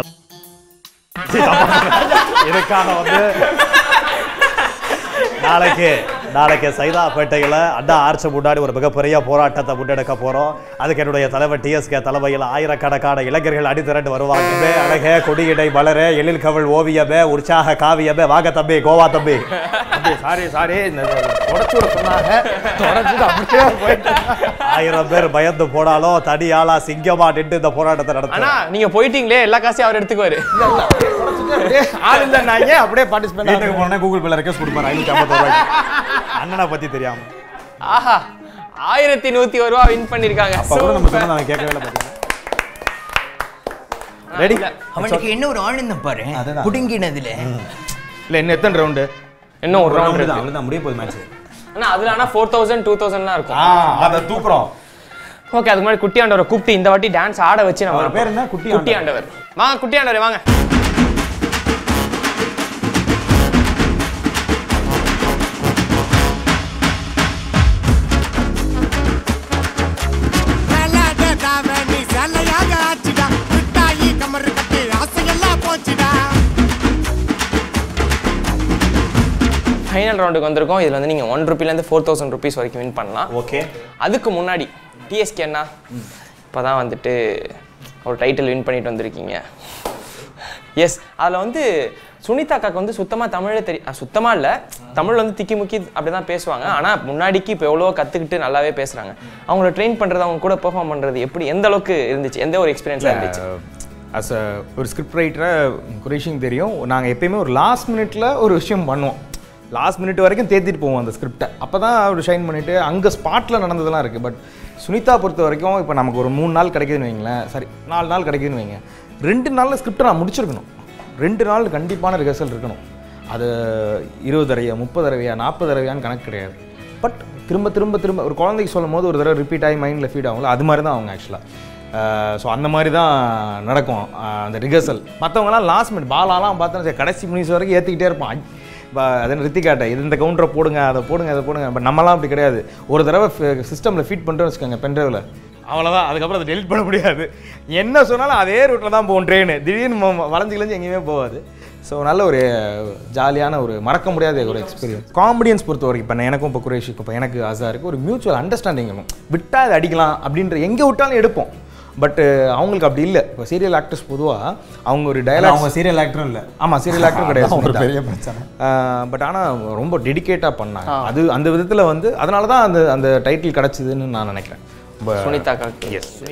இதுக்காக வந்து நாளைக்கு நாளைக்கு சைதாப்பேட்டையில் அண்ணா ஆர்ச்சை முன்னாடி ஒரு மிகப்பெரிய போராட்டத்தை முன்னெடுக்க போகிறோம் அதுக்கு என்னுடைய தலைவர் டிஎஸ்கே தலைமையில் ஆயிரக்கணக்கான இளைஞர்கள் அணிதிரண்டு வருவாங்க அழகே கொடியிடை மலரே எழில் கவிழ் ஓவியமே உற்சாக காவியமே வாங்க தம்பி கோவா தம்பி சாரி சாரி இந்த உடச்சு சொன்னாங்க உடச்சுட்டு அப்படியே போயிட்டு ஆயிரம் பேர் பயந்து போனாலும் தனி ஆளா சிங்கமா நின்று இந்த போராட்டத்தை ஆனா நடத்த நீங்க போயிட்டீங்களே எல்லா காசையும் அவர் எடுத்துக்குவாரு அப்படியே ஆள் இல்லைன்னாங்க அப்படியே பார்ட்டிசிபேட் வீட்டுக்கு போனோடனே கூகுள் பேல ரெக்வஸ்ட் கொடுப்பாரு ஐநூத்தி ஐம்பது ரூபாய் அண்ணனை பத்தி தெரியாம ஆஹா ஆயிரத்தி நூத்தி ஒரு ரூபா வின் பண்ணிருக்காங்க அப்ப கூட நம்ம சொன்னதை அவன் கேட்கவே இல்லை பாத்தீங்களா ரெடி அவனுக்கு என்ன ஒரு ஆனந்தம் பாரு அதுதான். புடுங்கினதுல இல்லை இன்னும் எத்தனை ரவுண்டு இன்னும் ஒரு ரவுண்ட் இருக்கு அவ்வளவுதான் முடிய போகுது மேட்ச் ஆனா அதுல ஆனா ஃபோர் தௌசண்ட் டூ தௌசண்ட் தான் இருக்கும் அதை தூக்குறோம் ஓகே அதுக்கு முன்னாடி குட்டி ஆண்டவரை கூப்பிட்டு இந்த வாட்டி டான்ஸ் ஆட வச்சு நம்ம அவர் பேர் என்ன? குட்டி குட்டி ஆண்டவர் வாங்க குட்டி ஆண்டவர் வாங்க மேலாட தாவணி சேலையாக ஆச்சுடா மிட்டாயி கமரு கட்டி ஆசையெல்லாம் போச்சுடா ஃபைனல் ரவுண்டுக்கு வந்திருக்கோம் இதுல வந்து நீங்க ஒன் ருபிலேருந்து ஃபோர் தௌசண்ட் ருபீஸ் வரைக்கும் வின் பண்ணலாம் ஓகே அதுக்கு முன்னாடி டிஎஸ்கே அண்ணா இப்போதான் வந்துட்டு ஒரு டைட்டில் வின் பண்ணிட்டு வந்திருக்கீங்க எஸ் அதில் வந்து சுனிதா அக்காக்கு வந்து சுத்தமாக தமிழே தெரியும் சுத்தமாக இல்லை தமிழ் வந்து திக்கி முக்கி அப்படி தான் பேசுவாங்க ஆனால் முன்னாடிக்கு இப்போ எவ்வளோ கற்றுக்கிட்டு நல்லாவே பேசுகிறாங்க அவங்கள ட்ரெயின் பண்ணுறது அவங்க கூட பெர்ஃபார்ம் பண்ணுறது எப்படி எந்த அளவுக்கு இருந்துச்சு எந்த ஒரு எக்ஸ்பீரியன்ஸாக இருந்துச்சு அஸ் அ ஒரு ஸ்கிரிப்ட் ரைட்டரை குரேஷிங் தெரியும் நாங்கள் எப்பயுமே ஒரு லாஸ்ட் மினிட்ல ஒரு விஷயம் பண்ணுவோம் லாஸ்ட் மினிட் வரைக்கும் தேத்திட்டு போவோம் அந்த ஸ்கிரிப்டை அப்போ தான் அவர் ஷைன் பண்ணிவிட்டு அங்கே ஸ்பாட்டில் நடந்ததெல்லாம் இருக்குது பட் சுனிதா பொறுத்த வரைக்கும் இப்போ நமக்கு ஒரு மூணு நாள் கிடைக்குதுன்னு வைங்களேன் சரி நாலு நாள் கிடைக்குதுன்னு வைங்க ரெண்டு நாளில் ஸ்கிரிப்டை நான் முடிச்சிருக்கணும் ரெண்டு நாள் கண்டிப்பான ரிஹர்சல் இருக்கணும் அது இருபது தடவையா முப்பது தடவையா நாற்பது தடவையான்னு கணக்கு கிடையாது பட் திரும்ப திரும்ப திரும்ப ஒரு குழந்தைக்கு சொல்லும் போது ஒரு தடவை ரிப்பீட் ஆகி மைண்டில் ஃபீட் ஆகும்ல அது மாதிரி தான் அவங்க ஆக்சுவலாக ஸோ அந்த மாதிரி தான் நடக்கும் ஆஹ் அந்த ரிஹர்சல் மற்றவங்கலாம் லாஸ்ட் மினிட் பாலாலாம் பார்த்தோன்னா சரி, கடைசி மினிட்ஸ் வரைக்கும் ஏற்றிக்கிட்டே இருப்பான் இப்போ அதை ரித்திகாட்ட இது இந்த கவுண்டரை போடுங்க அதை போடுங்க அதை போடுங்க பட் நம்மலாம் அப்படி கிடையாது ஒரு தடவை சிஸ்டமில் ஃபீட் பண்ணிட்டு வச்சுக்கோங்க பென்ட்ரைவில் அவ்வளோதான் அதுக்கப்புறம் அதை டெலிட் பண்ண முடியாது என்ன சொன்னாலும் அதே ரூட்டில் தான் போகும் ட்ரெயின் திடீர்னு ம- வளைஞ்சு கிழிஞ்சு எங்கேயுமே போகாது ஸோ நல்ல ஒரு ஜாலியான ஒரு மறக்க முடியாத ஒரு எக்ஸ்பீரியன்ஸ் காமெடியன்ஸ் பொறுத்த வரைக்கும் இப்போ எனக்கும் இப்போ குரேஷ் இப்போ எனக்கு அசாருக்கு ஒரு மியூச்சுவல் அண்டர்ஸ்டாண்டிங் இருக்கும் விட்டா அது அடிக்கலாம் அப்படின்ற எங்கே விட்டாலும் எடுப்போம் பட் அவங்களுக்கு அப்படி இல்லை இப்போ சீரியல் ஆக்டர்ஸ் பொதுவாக அவங்க ஒரு டயலாக் அவங்க சீரியல் ஆக்டரும் இல்ல ஆமாம் சீரியல் ஆக்டர் கிடையாது அதான் ஒரு சுனிதா. பெரிய பிரச்சனை. ஆஹ் பட் ஆனால் ரொம்ப டெடிகேட்டாக பண்ணாங்க அது அந்த விதத்தில் வந்து அதனால தான் அந்த அந்த டைட்டில் கிடச்சிதுன்னு நான் நினைக்கிறேன் ரொம்ப- சுனிதா அக்காக்கு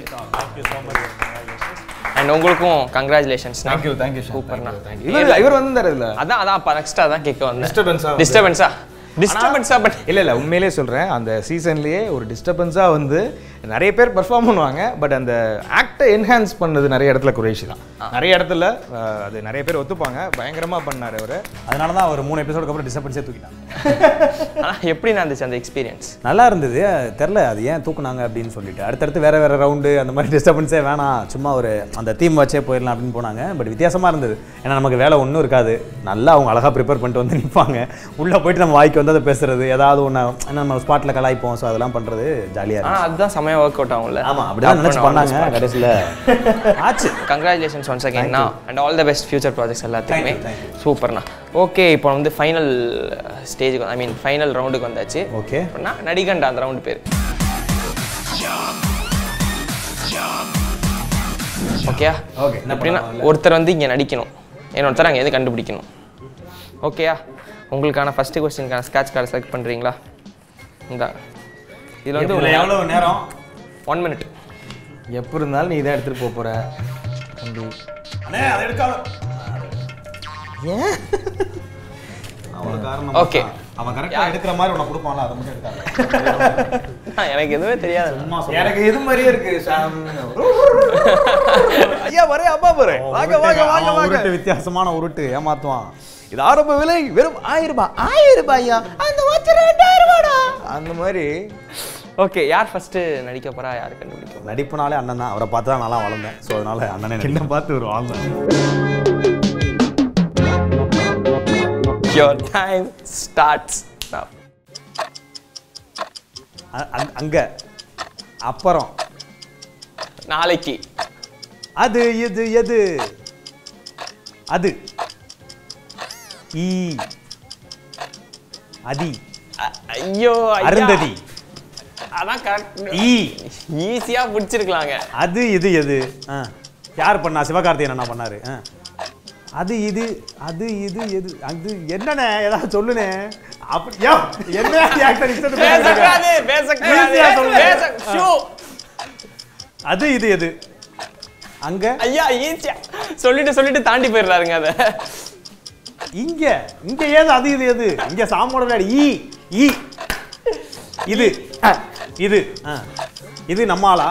அண்ட் உங்களுக்கும் congratulations Thank you, thank you, Shan. சூப்பர்ண்ணா Thank you. இவர் இவர் வந்திருந்தாரு இதுல அதான் அதான் அப்போ நெக்ஸ்ட் அதான் கேட்க வந்தேன் Disturbance-ஆ வந்து- டிஸ்டர்பன்ஸா டிஸ்டர்பன்ஸா பட் இல்ல இல்ல உண்மையிலேயே சொல்றேன் அந்த சீசன்லயே ஒரு டிஸ்டர்பன்ஸா வந்து நிறைய பேர் பெர்ஃபார்ம் பண்ணுவாங்க பட் அந்த ஆக்டை என்ஹான்ஸ் பண்ணது நிறைய இடத்துல குறைஷி தான் நிறைய இடத்துல ஆஹ், அது நிறைய பேர் ஒத்துப்பாங்க பயங்கரமா பண்ணாரு அவரு அதனால தான் அவர் மூணு எபிசோடுக்கு அப்புறம் டிஸ்டர்பன்ஸே தூக்கிட்டாங்க ஆனா எப்படி இருந்துச்சு அந்த எக்ஸ்பீரியன்ஸ் நல்லா இருந்தது தெரில அது ஏன் தூக்குனாங்க அப்படின்னு சொல்லிட்டு அடுத்தடுத்து வேற வேற ரவுண்டு அந்த மாதிரி டிஸ்டர்பன்ஸே வேணாம் சும்மா ஒரு அந்த தீம் வச்சே போயிடலாம் அப்படின்னு போனாங்க பட் வித்தியாசமா இருந்தது ஏன்னா நமக்கு வேலை ஒன்றும் இருக்காது நல்லா அவங்க அழகா ப்ரிப்பேர் பண்ணிட்டு வந்து நிற்பாங்க உள்ள போயிட்டு நம்ம வாய்க்கு வந்து அதை பேசுறது ஏதாவது ஒன்று நம்ம ஸ்பாட்டில் கலாய்ப்போம் ஸோ அதெல்லாம் பண்றது ஜாலியாக ஆனா இருக்கும் அதுதான் செமையா ஒர்க் அவுட் ஆகும்ல ஆமா அப்படிதான் நினைச்சு பண்ணாங்க கடைசியில் ஆச்சு கங்க்ராச்சுலேஷன்ஸ் ஒன்ஸ் அகைன்னா and all the best future projects எல்லாத்துக்குமே Thank you, thank சூப்பர்ண்ணா ஓகே இப்போ வந்து ஃபைனல் ஸ்டேஜுக்கு ஐ மீன் ஃபைனல் ரவுண்டுக்கு வந்தாச்சு ஓகே அப்படின்னா நடிகண்டா அந்த ரவுண்டு பேர் ஓகேயா Okay, என்ன எப்படின்னா பண்ணலாம் ஒருத்தர் வந்து இங்கே நடிக்கணும் இன்னொருத்தர் அங்கே எது கண்டுபிடிக்கணும் ஓகேயா உங்களுக்கான ஃபர்ஸ்ட் கொஸ்டினுக்கான ஸ்கேட்ச் கார்டு செலக்ட் பண்ணுறீங்களா இந்த இதில் வந்து இதுல எவ்வளவு நேரம் ஒன் மினிட் எப்போ இருந்தாலும் நீ தான் எடுத்துட்டு போக போற தம்பி அண்ணே அதை எடுக்காம ஏன் அவ்வளோ காரணம் Okay. அவன் கரெக்டாக எடுக்கிற மாதிரி உனக்கு கொடுப்பான்ல அதை மட்டும் எடுக்காத எனக்கு எதுவுமே தெரியாது சும்மா சொல்ல எனக்கு இது மாதிரியே இருக்கு சாம் ஐயா வரே அப்பா பாரு வாங்க வாங்க வாங்க வாங்க உருட்டு வித்தியாசமான உருட்டு ஏமாத்துவான் இது ஆரம்ப விலை வெறும் ஆயிரம் ரூபாய் ஆயிரம் ரூபாயா அந்த வாட்ச் ரெண்டாயிரம் ரூபாடா அந்த மாதிரி ஓகே யார் ஃபர்ஸ்ட் நடிக்க போறா யார் கண்டுபிடிக்கும் நடிப்புனாலே அண்ணன் தான் அவரை பார்த்து தான் நல்லா வளர்ந்தேன் ஸோ அதனால அண்ணனே என்ன நடிக்கிறேன். பார்த்து ஒரு ஆள் யோர் டைம் ஸ்டார்ட்ஸ் அ- அங்க- அங்க அப்புறம் நாளைக்கு அது இது எது அது ஈ அதி ஐயோ ஐயா. அருந்ததி அதான் கரெக்ட் ஈ ஈஸியா பிடிச்சிருக்கலாங்க அது இது எது ஆ யார் பண்ணா சிவகார்த்திகேயன் என்ன பண்ணாரு ஆ அது இது அது இது எது அது என்னண்ணே ஏதாவது சொல்லுனே அப்படி யோ, என்ன actor இஷ்டத்துக்கு பேசுறீங்க? பேசக்கூடாது பேசக்கூடாது ஈஸியா சொல்லுங்க. பேச ஷூ அது இது எது அங்க ஐயா ஈஸியா சொல்லிட்டு சொல்லிட்டு தாண்டி போயிடுறாருங்க அதை இங்க இங்க ஏது அது இது எது இங்க சாமோட விளையாடு ஈ ஈ இது அ, இது ஆ. இது நம்ம ஆளா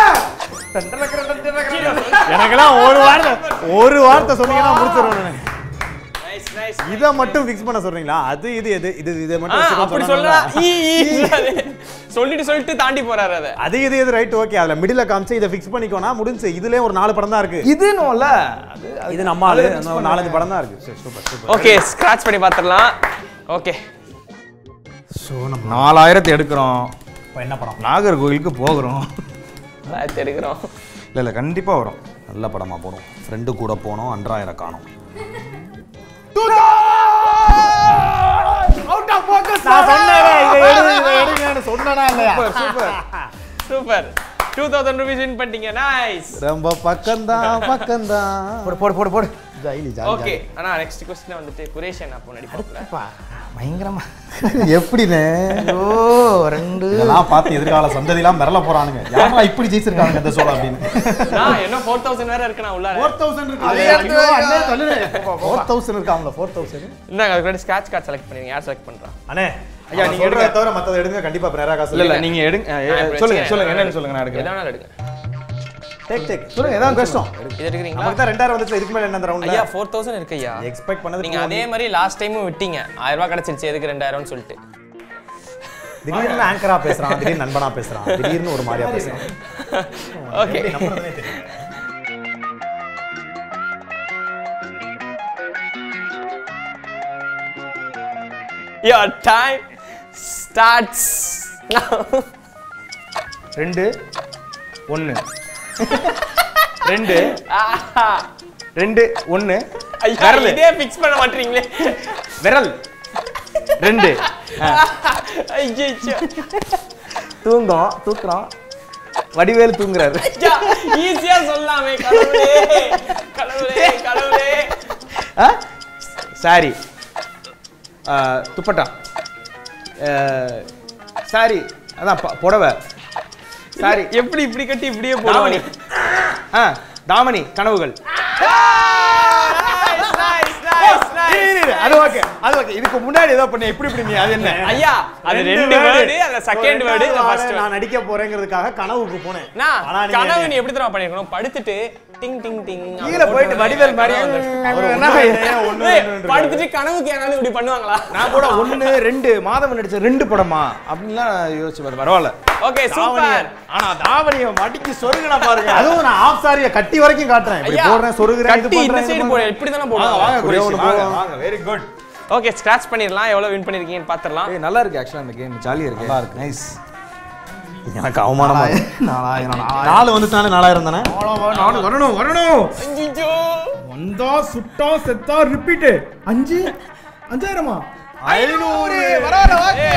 எனக்கெல்லாம் ஒரு வார்த்தை ஒரு வார்த்தை சொன்னீங்கன்னா முடிச்சிருவேன் நைஸ் நைஸ் இதை மட்டும் ஃபிக்ஸ் பண்ண சொல்றீங்களா அது இது எது இது இதை மட்டும் வச்சுக்கோன்னு அப்படி சொன்னாங்களா? சொல்லலாம் ஈ ஈ சொல்லிட்டு சொல்லிட்டு தாண்டி போறாரு அதை அது இது இது ரைட் ஓகே அதுல மிடில காமிச்சு இதை ஃபிக்ஸ் பண்ணிக்கோனா முடிஞ்சு இதுலயே ஒரு நாலு படம் தான் இருக்கு இதுன்னும்ல அது இது நம்ம ஆளு இன்னும் ஒரு நாலஞ்சு படம் தான் இருக்கு சரி சூப்பர் சூப்பர் ஓகே ஸ்கிராட்ச் பண்ணி பார்த்துடலாம் ஓகே நாலாயிரத்தை எடுக்கிறோம் இப்போ என்ன படம் நாகர்கோவிலுக்கு போகிறோம் எடுக்கிறோம் இல்லை இல்லை கண்டிப்பாக வரும் நல்ல படமா போனோம் ஃப்ரெண்டு கூட போனோம் அன்றாயிரம் காணும் நான் சொன்னேன் சொன்னா இல்லையா super super two thousand rupees win பண்ணிட்டீங்க நைஸ் ரொம்ப பக்கம்தான் பக்கம்தான் போடு போடு போடு போடு ஜாலி ஓகே ஆனா நெக்ஸ்ட் கொஸ்டின் வந்துட்டு குரேஷன் அப்போ நடிப்பாப்ல பா பயங்கரமா எப்படினே ஓ ரெண்டு இதெல்லாம் பார்த்து எதிர்கால சந்ததிலாம் மிரள போறானுங்க யாரா இப்படி ஜெயிச்சிருக்காங்க இந்த சோழ அப்படின்னு நான் என்ன ஃபோர் தௌசண்ட் வேற இருக்கு நான் உள்ளார ஃபோர் தௌசண்ட் ஃபோர் தௌசண்ட் இருக்காங்களா ஃபோர் தௌசண்ட் இந்தாங்க அதுக்கு ஸ்கிராட்ச் கார்டு செலக்ட் பண்ணிருங்க யார் செலக்ட் பண்றா அண்ணே ஐயா, ஐயா நீங்க நீங்க எடுங்க எடுங்க. தவிர மத்தத எடுங்க கண்டிப்பா நேரா காசு இல்ல இல்ல நீங்க எடுங்க நான் அஹ், இப்ப சொல்லுங்க வச்சுக்கிறேன். சொல்லுங்க என்னன்னு சொல்லுங்க நான் எதா எடுக்கிறேன் வேணாலும் எடுங்க டேக் டேக் சொல்லுங்க ஏதாவது கஷ்டம் இது எடுக்கிறீங்களா நமக்கு தான் ரெண்டாயிரம் வந்துச்சு இதுக்கு மேல என்ன அந்த ஐயா ரவுண்ட்ல ஃபோர் தௌசண்ட் இருக்கு ஐயா எக்ஸ்பெக்ட் பண்ணது நீங்க அதே மாதிரி லாஸ்ட் டைமும் விட்டீங்க ஆயிரம் ரூபாய் கிடைச்சிருச்சு எதுக்கு ரெண்டாயிரம்னு சொல்லிட்டு திடீர்னு ஆங்கரா பேசுறான் திடீர்னு நண்பனா பேசுறான் திடீர்னு ஒரு மாதிரியா பேசுறான் ஓகே நம்புறதுனே தெரியல your time starts now ரெண்டு ஒன்று ரெண்டு ரெண்டு ஒன்று ஐயா விரல் இதே ஃபிக்ஸ் பண்ண மாட்டீங்களே விரல் ரெண்டு ஐயோ தூங்கும் தூக்குறோம் வடிவேல் தூங்குறாரு ஐயா ஈஸியா சொல்லலாமே கடவுளே கடவுளே கடவுளே சாரி துப்பட்டா சாரி அதான் ப- புடவை சாரி எப்படி இப்படி கட்டி இப்படியே தாவணி போடுவானி ஆ தாமணி கனவுகள் இரு, இரு, இரு, அது ஓகே அது ஓகே இதுக்கு முன்னாடி ஏதோ பண்ண இப்படி இப்படி நீ அது என்ன ஐயா அது ரெண்டு வேர்டு அந்த செகண்ட் வேர்டு இந்த ஃபர்ஸ்ட் நான் நடிக்க போறேங்கிறதுக்காக கனவுக்கு போனேன் நான் ஆனா நீங்க- கனவு நீ எப்படி தெரியுமா பண்ணிருக்கணும் படுத்துட்டு டிங் டிங் டிங் கீழே போயிட்டு வடிவேல் மாதிரி அவர் என்ன? ஒண்ணு ரெண்டு, ஒண்ணு ஏய், ரெண்டு படுத்துட்டு கனவுக்கு யாராவது இப்படி பண்ணுவாங்களா நான் கூட ஒண்ணு ரெண்டு மாதவன் நடிச்ச ரெண்டு படமா அப்படின்லாம் யோசிச்சு பாரு பரவாயில்ல ஓகே தாவணிய சூப்பர் ஆனா தாவணிய மடிக்கு சொருகினா பாருங்க அதுவும் நான் ஆஃப் சாரிய கட்டி வரைக்கும் காட்டுறேன் இப்படி ஐயா போடுறேன் சொருகுறேன் இது கட்டி இந்த பண்றேன், இது சைடு பண்றேன். போடு இப்படி தானே வாங்க போடுவாங்க வாங்க ஒரே குரேஷ், ஒண்ணு வாங்க போதும். வாங்க வெரி குட் ஓகே ஸ்கிராட்ச் பண்ணிடலாம் எவ்வளவு வின் பண்ணிருக்கீங்கன்னு பாத்துறலாம் ஏய் நல்லா இருக்கு ஆக்சுவலா இந்த கேம் ஜாலியா இருக்கு நல்லா இருக்கு நைஸ் எனக்கு அவமானமா இருக்கு. நாலாயிரம் நாலு வந்துட்டானே நாலாயிரம் தானே நானும் வரணும் வரணும் ஐயோ வந்தா சுட்டா செத்தா ரிப்பீட் அஞ்சு அஞ்சாயிரமா ஐநூறு பரவாயில்ல ஓகே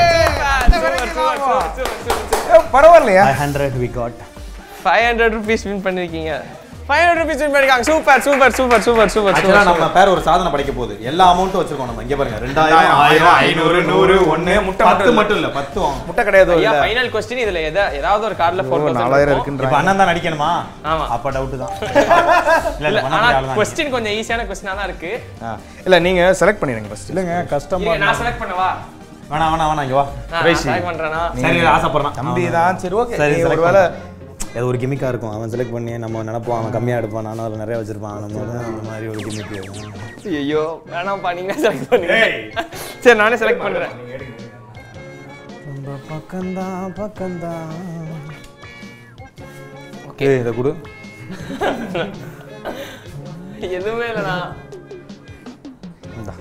பரவாயில்லையா five hundred we got five hundred rupees win பண்ணிருக்கீங்க ஃபைவ் ஹண்ட்ரட் ருபீஸ் வின் பண்ணிருக்காங்க super super super super super ஆக்சுவலா சூப்பர் நம்ம பேர் ஒரு சாதனை படைக்க போகுது எல்லா அமௌண்ட்டும் வச்சிருக்கோம் நம்ம இங்க பாருங்க ரெண்டாயிரம் ஆயிரம் ஐநூறு நூறு ஒண்ணு முட்டை பத்து மட்டும் மட்டும் இல்ல பத்து வாங்கும். முட்டை கிடையாது ஐயா இல்ல ஃபைனல் கொஸ்டின் இதுல எதா ஏதாவது ஒரு கார்டுல ஃபோர் நாலாயிரம் தௌசண்ட் இப்ப இருக்குன்றாங்க அண்ணன் தான் நடிக்கணுமா ஆமா. அப்ப டவுட் தான் இல்ல இல்ல இல்ல ஆனா பண்ண ஆள் தான் கொஸ்டின் கொஞ்சம் ஈஸியான கொஸ்டினா தான் இருக்கு ஆ, இல்ல நீங்க செலக்ட் பண்ணிடுங்க ஃபர்ஸ்ட் இல்லங்க கஷ்டமா இருங்க, நான் செலக்ட் பண்ணவா வேணாம் வேணாம் வேணாம் இங்க வா நான் குறைஷி. செலக்ட் பண்றேனா சரி ஆசைப்படுறான் தம்பி தான் சரி ஓகே சரி சரி select ஒருவேளை அது ஒரு கிமிக்கா இருக்கும் அவன் செலக்ட் பண்ணி நம்ம நினைப்போம் அவன் கம்மியா எடுப்பான் நானும் அதில் நிறைய வச்சிருப்பான் நம்ம வந்து அந்த மாதிரி ஒரு கிமிக்கு ஐயோ வேணாம்ப்பா நீங்க செலக்ட் பண்ணுங்க சரி நானே செலக்ட் பண்றேன் ரொம்ப பக்கம்தான் பக்கம்தான் ஓகே இதை கொடு எதுவுமே இல்லைண்ணா இந்தா.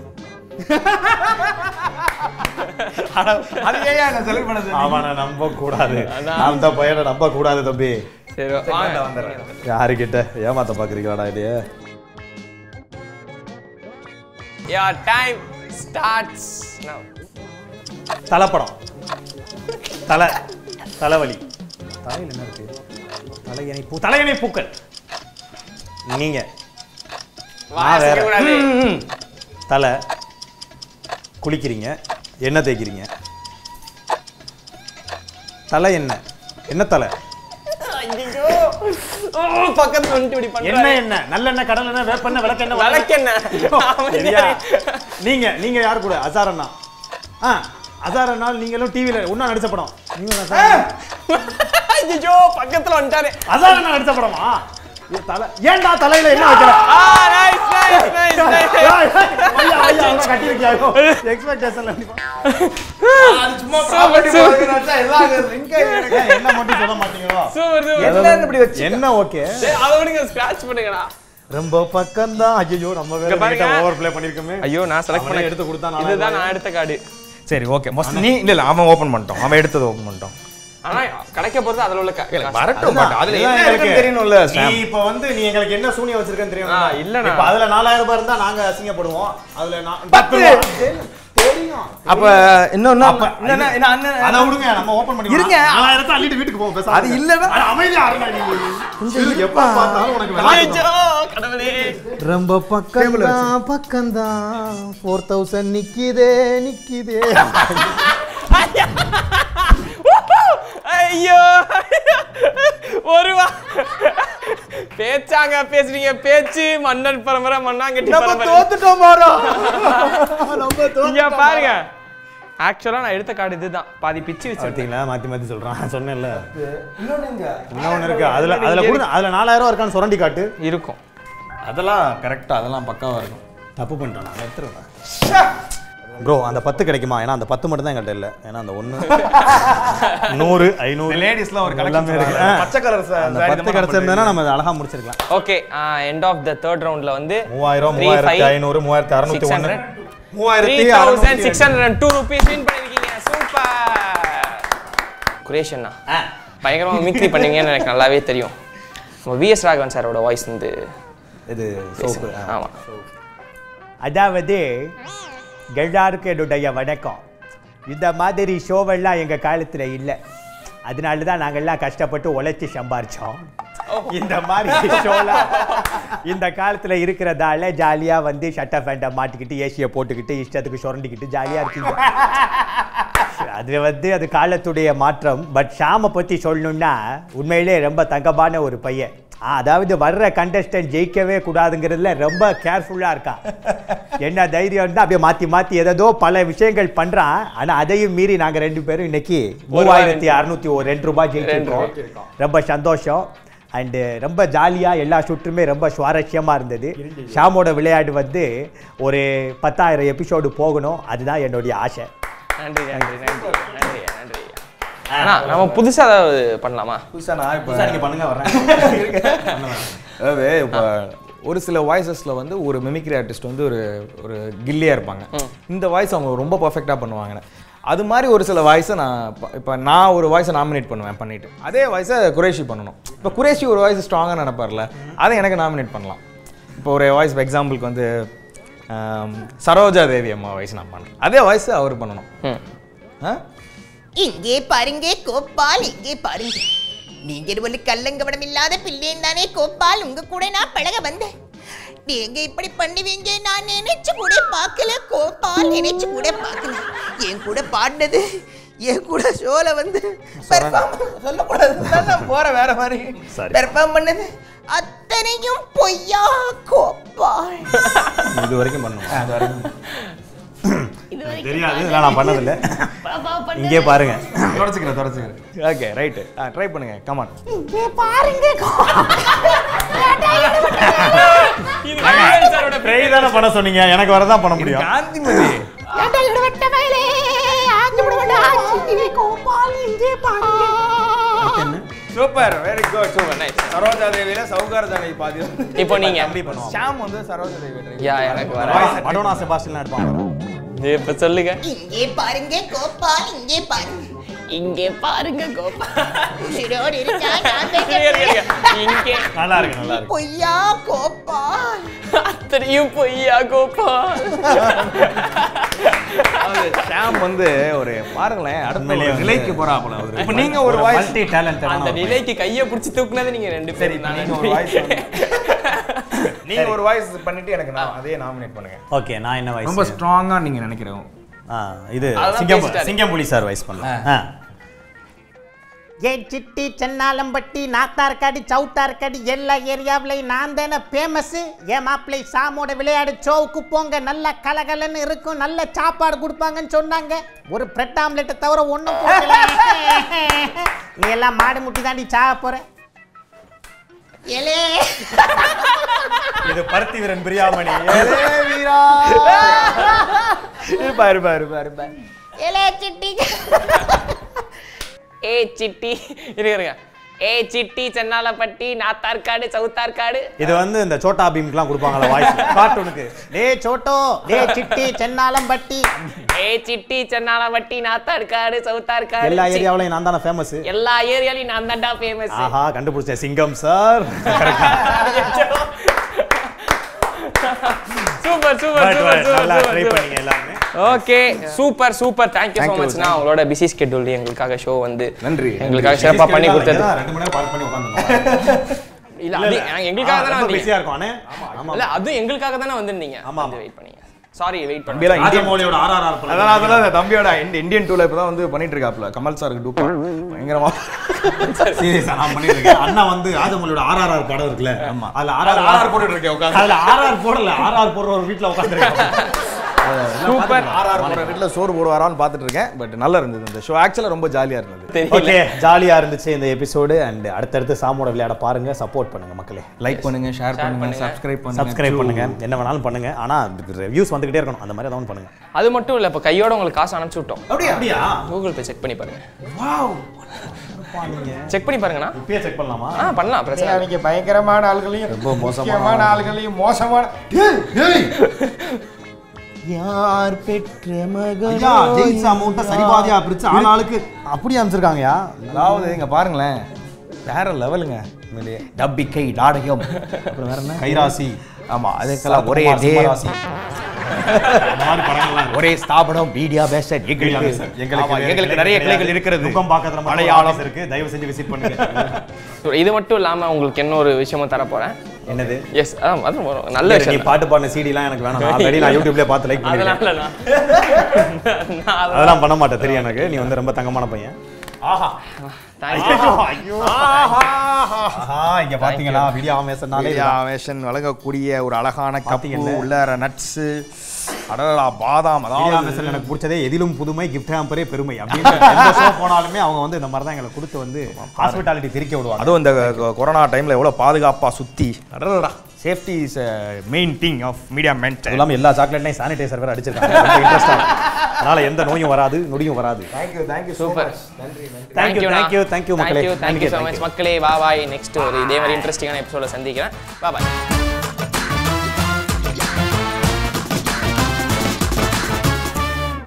அது ஏன் என்ன செலக்ட் பண்ணது அவனை நம்ப கூடாது அந்த பையனை நம்ப கூடாது தம்பி சரி வாங்க யாருக்கிட்ட ஏமாத்த பாக்குறீங்களாடா இதையே Your time starts now. தலைப்படம் தலை தலைவலி தலையில் என்ன இருக்கு தலையணை பூ தலையணை பூக்கள் நீங்க நான் வேற கூடாது தலை குளிக்கிறீங்க எண்ணெய் தேய்க்கிறீங்க தலை என்ன என்ன தலை ஓ, பக்கத்துல வந்துட்டு இப்படி என்ன பண்றாரு. எண்ணெய் நல்லெண்ணெய் கடலெண்ணெய் வேப்பெண்ணெய் விளக்கெண்ணெய் விளக்கெண்ணெய். சரியா நீங்க நீங்க யார் கூட அசார் அண்ணா ஆ அசார் அண்ணா நீங்களும் டிவில ஒண்ணா நடிச்ச படம் நீங்க அசார் அண்ணா. ஐயோ பக்கத்துல வந்துட்டாரு அசார் அண்ணா நடிச்ச படமா இது தலை ஏன்டா தலையில என்ன வைக்கிற ஆ நைஸ் நைஸ் நைஸ் நைஸ் ஐயா, ஐயா, அவனை கட்டி வைக்காதோ எக்ஸ்பெக்டேஷன்ல என்ன மட்டும் சொல்ல மாட்டீங்களோ சூப்பர் சூப்பர் என்னன்னு இப்படி வச்சு என்ன ஓகே அதை விடுங்க ஸ்கிராட்ச் பண்ணுங்கடா ரொம்ப பக்கம் தான் ஐயோ நம்ம வேற இங்க பாருங்க. ஓவர் ப்ளே பண்ணிருக்கோமே ஐயோ நான் செலக்ட் அவனே பண்ண எடுத்து கொடுத்தா நானா இதுதான் நான் எடுத்த கார்டு சரி ஓகே மோஸ்ட் நீ இல்ல இல்ல அவன் ஓபன் பண்ணிட்டோம் அவன் எடுத்தது ஓபன் பண்ணிட்டோம் ஆனா கிடைக்க போறது அதுல உள்ள கா- காசு. வரட்டும் அதுதான், but அதுல அதுதான் என்ன இருக்குன்னு தெரியணும்ல நீ Sam. இப்ப வந்து நீ எங்களுக்கு என்ன சூனியம் வச்சிருக்கன்னு தெரியும் ஆ, இல்லண்ணா. இப்ப அதுல நாலாயிரம் ரூபாய் இருந்தா நாங்க அசிங்கப்படுவோம் அதுல நான் பத்து. தெரியும் அப்ப இன்னொன்னு அப்ப என்ன என்ன அண்ணன் அத விடுங்க நம்ம ஓபன் பண்ணி இருங்க. நாலாயிரத்தை அள்ளிட்டு வீட்டுக்கு போவோம் பேசாம அது இல்லன்னா- அட, அமைதியா இருங்க நீ கொஞ்சம் எப்ப பார்த்தாலும் உனக்கு விளையாட்டு ஐயோ, தான். கடவுளே ரொம்ப பக்கம்தான் பக்கம்தான் ஃபோர் தௌசண்ட் நிக்குதே நிக்குதே ஐயோ ஒரு வா பேச்சாங்க பேசுறீங்க பேச்சு மன்னர் பரம்பரை மண்ணாங்கட்டி பரம்பரை தோத்துட்டோம் மாறோம் இங்க பாருங்க ஆக்சுவலா நான் எடுத்த கார்டு இதுதான் பாதி பிச்சு வச்சிருக்கேன் பார்த்தீங்களா மாத்தி மாத்தி சொல்றான் சொன்னேன்ல இன்னொன்னு இருக்கு அதுல அதுல கொடுங்க அதுல நாலாயிரம் ரூபா இருக்கான்னு சுரண்டி காட்டு இருக்கும் அதெல்லாம் கரெக்டா அதெல்லாம் பக்காவா இருக்கும் தப்பு பண்ணிட்டோம் நான் எடுத்துருவேன் ப்ரோ அந்த பத்து கிடைக்குமா ஏன்னா அந்த பத்து மட்டும் தான் எங்கள்கிட்ட இல்லை ஏன்னா அந்த ஒன்று நூறு ஐநூறு லேடிஸ்லாம் ஒரு எல்லாமே கலெக்ஷன் இருக்கு. ஆ. பச்சை கலர் அந்த பத்து கிடைச்சிருந்தா நம்ம அதை அழகா முடிச்சிருக்கலாம் okay end of the third ரவுண்ட்ல வந்து மூவாயிரம் Three, மூவாயிரத்தி five, ஐநூறு மூவாயிரத்தி அறுநூத்தி six ஒன்று hundred. த்ரீ மூவாயிரத்தி thousand six hundred and two rupees win பண்ணிருக்கீங்க சூப்பர் குரேஷன்னா பயங்கரமா மிக்ரி பண்ணீங்கன்னு எனக்கு நல்லாவே தெரியும் விஎஸ் ராகவன் சாரோட வாய்ஸ் வந்து இது சோப்பு ஆமா அதாவது எல்லாருக்கும் என்னுடைய வணக்கம் இந்த மாதிரி ஷோவெல்லாம் எங்கள் காலத்தில் இல்லை அதனால தான் நாங்கள்லாம் கஷ்டப்பட்டு உழைச்சி சம்பாரிச்சோம் இந்த மாதிரி ஷோலாம் இந்த காலத்தில் இருக்கிறதால ஜாலியாக வந்து ஷட்டை ஃபேண்டை மாட்டிக்கிட்டு ஏசியை போட்டுக்கிட்டு இஷ்டத்துக்கு சுரண்டிக்கிட்டு ஜாலியாக இருக்கீங்க அது வந்து அது காலத்துடைய மாற்றம் பட் ஷாமை பற்றி சொல்லணும்னா உண்மையிலே ரொம்ப தங்கமான ஒரு பையன் ஆ, அதாவது வர்ற கண்டஸ்டன்ட் ஜெயிக்கவே கூடாதுங்கிறதுல ரொம்ப கேர்ஃபுல்லாக இருக்கான் என்ன தைரியம் இருந்தால் அப்படியே மாற்றி மாற்றி ஏதோ பல விஷயங்கள் பண்ணுறான் ஆனால் அதையும் மீறி நாங்கள் ரெண்டு பேரும் இன்னைக்கு மூவாயிரத்தி அறுநூத்தி ஒரு ரெண்டு ரூபாய் ஜெயிச்சிருக்கோம் ரொம்ப சந்தோஷம் அண்டு ரொம்ப ஜாலியாக எல்லா சுற்றுமே ரொம்ப சுவாரஸ்யமாக இருந்தது ஷாமோட விளையாட்டு வந்து ஒரு பத்தாயிரம் எபிசோடு போகணும் அதுதான் என்னுடைய ஆசை நன்றி நன்றி நன்றி நன்றி நன்றி அண்ணா நம்ம புதுசா ஏதாவது பண்ணலாமா புதுசா நான் இப்போ நீங்கள் பண்ணுங்க வரேன் அதாவது இப்போ ஒரு சில வாய்ஸஸ்ல வந்து ஒரு மிமிக்ரி ஆர்டிஸ்ட் வந்து ஒரு ஒரு கில்லியா இருப்பாங்க இந்த வாய்ஸ் அவங்க ரொம்ப பர்ஃபெக்டாக பண்ணுவாங்க அது மாதிரி ஒரு சில வாய்ஸை நான் இப்போ நான் ஒரு வாய்ஸை நாமினேட் பண்ணுவேன் பண்ணிட்டு அதே வாய்ஸை குரேஷி பண்ணணும் இப்போ குரேஷி ஒரு வாய்ஸ் ஸ்ட்ராங்காக நினைப்பார்ல அதை எனக்கு நாமினேட் பண்ணலாம் இப்போ ஒரு வாய்ஸ் எக்ஸாம்பிளுக்கு வந்து ஆம், சரோஜா தேவி அம்மா வாய்ஸ் நான் பண்ணுறேன் அதே வாய்ஸ் அவர் பண்ணணும் ம் ஆ இங்கே பாருங்க கோபால் இங்கே பாருங்க நீங்க ஒரு கல்லங்கவடம் இல்லாத பிள்ளையும் தானே கோபால் உங்க கூட நான் பழக வந்தேன் நீங்க இப்படி பண்ணுவீங்க நான் நினைச்சு கூட பார்க்கல கோபால் நினைச்சு கூட பார்க்கல என் கூட பாடினது என் கூட ஷோல வந்து perform- சொல்லக்கூடாது நான் போற வேற மாதிரி பெர்ஃபார்ம் பண்ணது அத்தனையும் பொய்யா கோபால் இது வரைக்கும் பண்ணுவோம் தெரியாது இதெல்லாம் நான் பண்ணதில்லை இங்கே பாருங்க தொடச்சிக்கிறேன் தொடச்சிக்கிறேன் ஓகே ரைட்டு ஆ ட்ரை பண்ணுங்க கமான் இங்கே பாருங்க இது விஜய் சாரோட ட்ரை தானே பண்ண சொன்னீங்க எனக்கு வரதான் பண்ண முடியும் Gandhimathi super very good super nice Saroja தேவியில சௌகார ஜானகி பாதி இப்போ நீங்க ஷாம் வந்து சரோஜா தேவி யா எனக்கு வர மடோனா செபாஸ்டியன் எடுப்பாங்க இப்ப சொல்லுங்க இங்கே பாருங்க கோபால் இங்கே பாருங்க இங்கே பாருங்க கோபா உயிரோடு இருக்கா நான் இருங்க, இருங்க, வைக்க இருங்க. இங்கே நல்லா இருக்கு நல்லா இருக்கு பொய்யா கோபால் அத்தனையும் பொய்யா கோபால் ஷாம் வந்து ஒரு பாருங்களேன் அடுத்த உண்மையிலேயே ஒரு நிலைக்கு போறாப்புல அவரு இப்போ நீங்க ஒரு வாய்ஸ் மல்டி டேலண்டட் அந்த நிலைக்கு கையை பிடிச்சி தூக்குனது நீங்க ரெண்டு சரி பேரும் நீங்க ஒரு வாய்ஸ் நீங்க ஒரு வாய்ஸ் பண்ணிட்டு எனக்கு நான் அதே நாமினேட் பண்ணுங்க ஓகே நான் என்ன ரொம்ப வயசு ஸ்ட்ராங்கா நீங்க நினைக்கிறோம் ஆ இது அதெல்லாம் சிங்கம் பேசிட்டாரு. சிங்கம் புலி சார் வயசு பண்ணலாம் ஆ ஏ சிட்டி சென்னாலம்பட்டி நாத்தார்காடி சவுத்தார்காடி எல்லா ஏரியாவிலையும் நான் தானே ஃபேமஸ் என் மாப்பிள்ளை சாமோட விளையாடு ஷோவுக்கு போங்க நல்ல கலகலன்னு இருக்கும் நல்ல சாப்பாடு கொடுப்பாங்கன்னு சொன்னாங்க ஒரு பிரெட் ஆம்லெட்டை தவிர ஒன்றும் போகல நீ எல்லாம் மாடு முட்டி தாண்டி சாக போற ஏலே இது பருத்தி வீரன் பிரியாமணி இருப்பா இருப்பா இருப்பா இருப்பா ஏலே சிட்டி ஏ சிட்டி இருங்க இருங்க ஏ சிட்டி சென்னாலப்பட்டி நாத்தார்காடு சவுத்தார்காடு இது வந்து இந்த சோட்டா பீம்க்குலாம் கொடுப்பாங்கல்ல வாய்ஸ் கார்ட்டூனுக்கு டே சோட்டோ டே சிட்டி சென்னாலம்பட்டி ஏ சிட்டி சென்னாலப்பட்டி நாத்தார்காடு சவுத்தார்காடு எல்லா சி- ஏரியாவிலையும் நான் தானே ஃபேமஸ் எல்லா ஏரியாலையும் நான் தான்டா ஃபேமஸ் ஆஹா கண்டுபிடிச்சேன் சிங்கம் சார் சூப்பர் சூப்பர் நல்லா சூப்பர் ட்ரை சூப்பர் பண்ணீங்க எல்லாருமே okay super super thank you so Thank you, மச்னா உங்களோட பிஸி ஸ்கெட்யூல் எங்களுக்காக ஷோ வந்து நன்றி. எங்களுக்காக சிறப்பாக பண்ணி கொடுத்தது ரெண்டு மணி நேரம் பார்க் பண்ணி உட்காந்துருந்தோம் இல்ல அது எங்களுக்காக தானே ரொம்ப வந்தீங்க பிஸியா இருக்கும் அண்ணே ஆமா இல்ல அதுவும் எங்களுக்காக தானே வந்திருந்தீங்க ஆமா, வந்து வெயிட் பண்ணீங்க சாரி வெயிட் பண்ணி தம்பியெல்லாம் இந்தியன் ராஜமௌலியோட ஆர்ஆர்ஆர் அதான் அதெல்லாம் அந்த தம்பியோட இந்த இந்தியன் டூல இப்பதான் வந்து பண்ணிட்டு இருக்காப்ல கமல் சாருக்கு டூப்பா பயங்கரமா சீரியஸா நான் பண்ணிருக்கேன் அண்ணா வந்து ராஜமௌலியோட ஆர்ஆர்ஆர் படம் இருக்குல்ல ஆமா அதுல ஆர்ஆர் ஆர்ஆர் போட்டுட்டு இருக்கேன் உட்காந்து அதுல ஆர்ஆர் போடல ஆர்ஆர் போடுற ஒரு வீட்ல உட்காந்துருக்கேன் சூப்பர் ஆர்ஆர் போற வீட்டுல சோறு போடுவாரான்னு பார்த்துட்டு இருக்கேன் பட் நல்லா இருந்தது இந்த ஷோ ஆக்சுவலா ரொம்ப ஜாலியா இருந்தது தெரியல ஓகே ஜாலியா இருந்துச்சு இந்த எபிசோடு அண்ட் அடுத்தடுத்து சாமோட விளையாட பாருங்க சப்போர்ட் பண்ணுங்க மக்களே லைக் பண்ணுங்க ஷேர் பண்ணுங்க பண்ணுங்க. சப்ஸ்கிரைப் பண்ணுங்க சப்ஸ்கிரைப் பண்ணுங்க என்ன வேணாலும் பண்ணுங்க ஆனா ரிவ்யூஸ் வந்துகிட்டே இருக்கணும் அந்த மாதிரி ஏதாவது பண்ணுங்க அது மட்டும் இல்ல இப்ப கையோட உங்களுக்கு காசு அனுப்பிச்சு விட்டோம் அப்படியா அப்படியா கூகுள் பே செக் பண்ணி பாருங்க செக் பண்ணி பாருங்கண்ணா இப்பயே செக் பண்ணலாமா ஆ பண்ணலாம் பிரச்சனை இல்லை. அவங்க பயங்கரமான ஆள்களையும் ரொம்ப மோசமான முக்கியமான ஆள்களையும் மோசமான யார் பெற்ற மகன் ஐயா ஜெயிச்ச அமௌண்ட்டை சரிபாதியா பிரிச்சு ஆளாளுக்கு அப்படி அமைச்சிருக்காங்கயா அதாவது இங்க பாருங்களேன் வேற லெவலுங்க உண்மையிலேயே டப்பிக்கை நாடகம் அப்புறம் வேற என்ன கைராசி ஆமா அதுக்கெல்லாம் ஒரே சரத்குமார், டே சிம்மராசி. அந்த மாதிரி படங்கள்லாம் ஒரே ஸ்தாபனம் மீடியா பேசட் எங்களுக்கு ஆமா, எங்களுக்கு நிறைய கிளைகள் இருக்கிறது நுக்கம் பக்கத்துல மலையாளம் மலையாளம் இருக்கு தயவு செஞ்சு விசிட் பண்ணுங்க So, இது மட்டும் இல்லாம உங்களுக்கு இன்னொரு விஷயமும் தர போறேன் என்னது எஸ் அது ஒரு நல்ல நீ விஷயம் பாட்டு பாடின சிடிலாம் எனக்கு வேணாம் ஆல்ரெடி நான் யூடியூப்ல பார்த்து லைக் பண்ணிருக்கேன் அதனால நான் நான் அதெல்லாம் அதெல்லாம் பண்ண மாட்டேன் தெரியும் எனக்கு நீ வந்து ரொம்ப தங்கமான பையன் thank you. ஆஹா இங்க பாத்தீங்களா வீடியோ ஆமேசனாலே ஆவேஷன் வழங்கக்கூடிய ஒரு அழகான கப்பு பாத்தீங்கல்ல? உள்ளார நட்ஸ் அடடா பாதாம் வீடியோ அதாவது ஆமேசன் எனக்கு பிடிச்சதே எதிலும் புதுமை கிஃப்ட் ஹாம்பரே பெருமை அப்படின்னு எந்த ஷோ போனாலுமே அவங்க வந்து இந்த மாதிரி தான் எங்களை கொடுத்து வந்து ஹாஸ்பிட்டாலிட்டி திரிக்க விடுவாங்க அதுவும் இந்த கொ- கொரோனா டைம்ல எவ்வளவு பாதுகாப்பா சுத்தி அடடா safety is main thing of media அது மென்ட் இல்லாம எல்லா சாக்லேட்லையும் சானிடைசர் வேற அடிச்சிருக்காங்க ரொம்ப இன்ட்ரெஸ்டா அதனால எந்த நோயும் வராது நொடியும் வராது thank you thank you super Thank you, thank you, thank you, மக்களே. Thank you thank you so Thank you. Much மக்களே வா பாய் நெக்ஸ்ட் ஒரு இதே மாதிரி இன்ட்ரெஸ்டிங்கான எபிசோட சந்திக்கிறேன் வா பாய்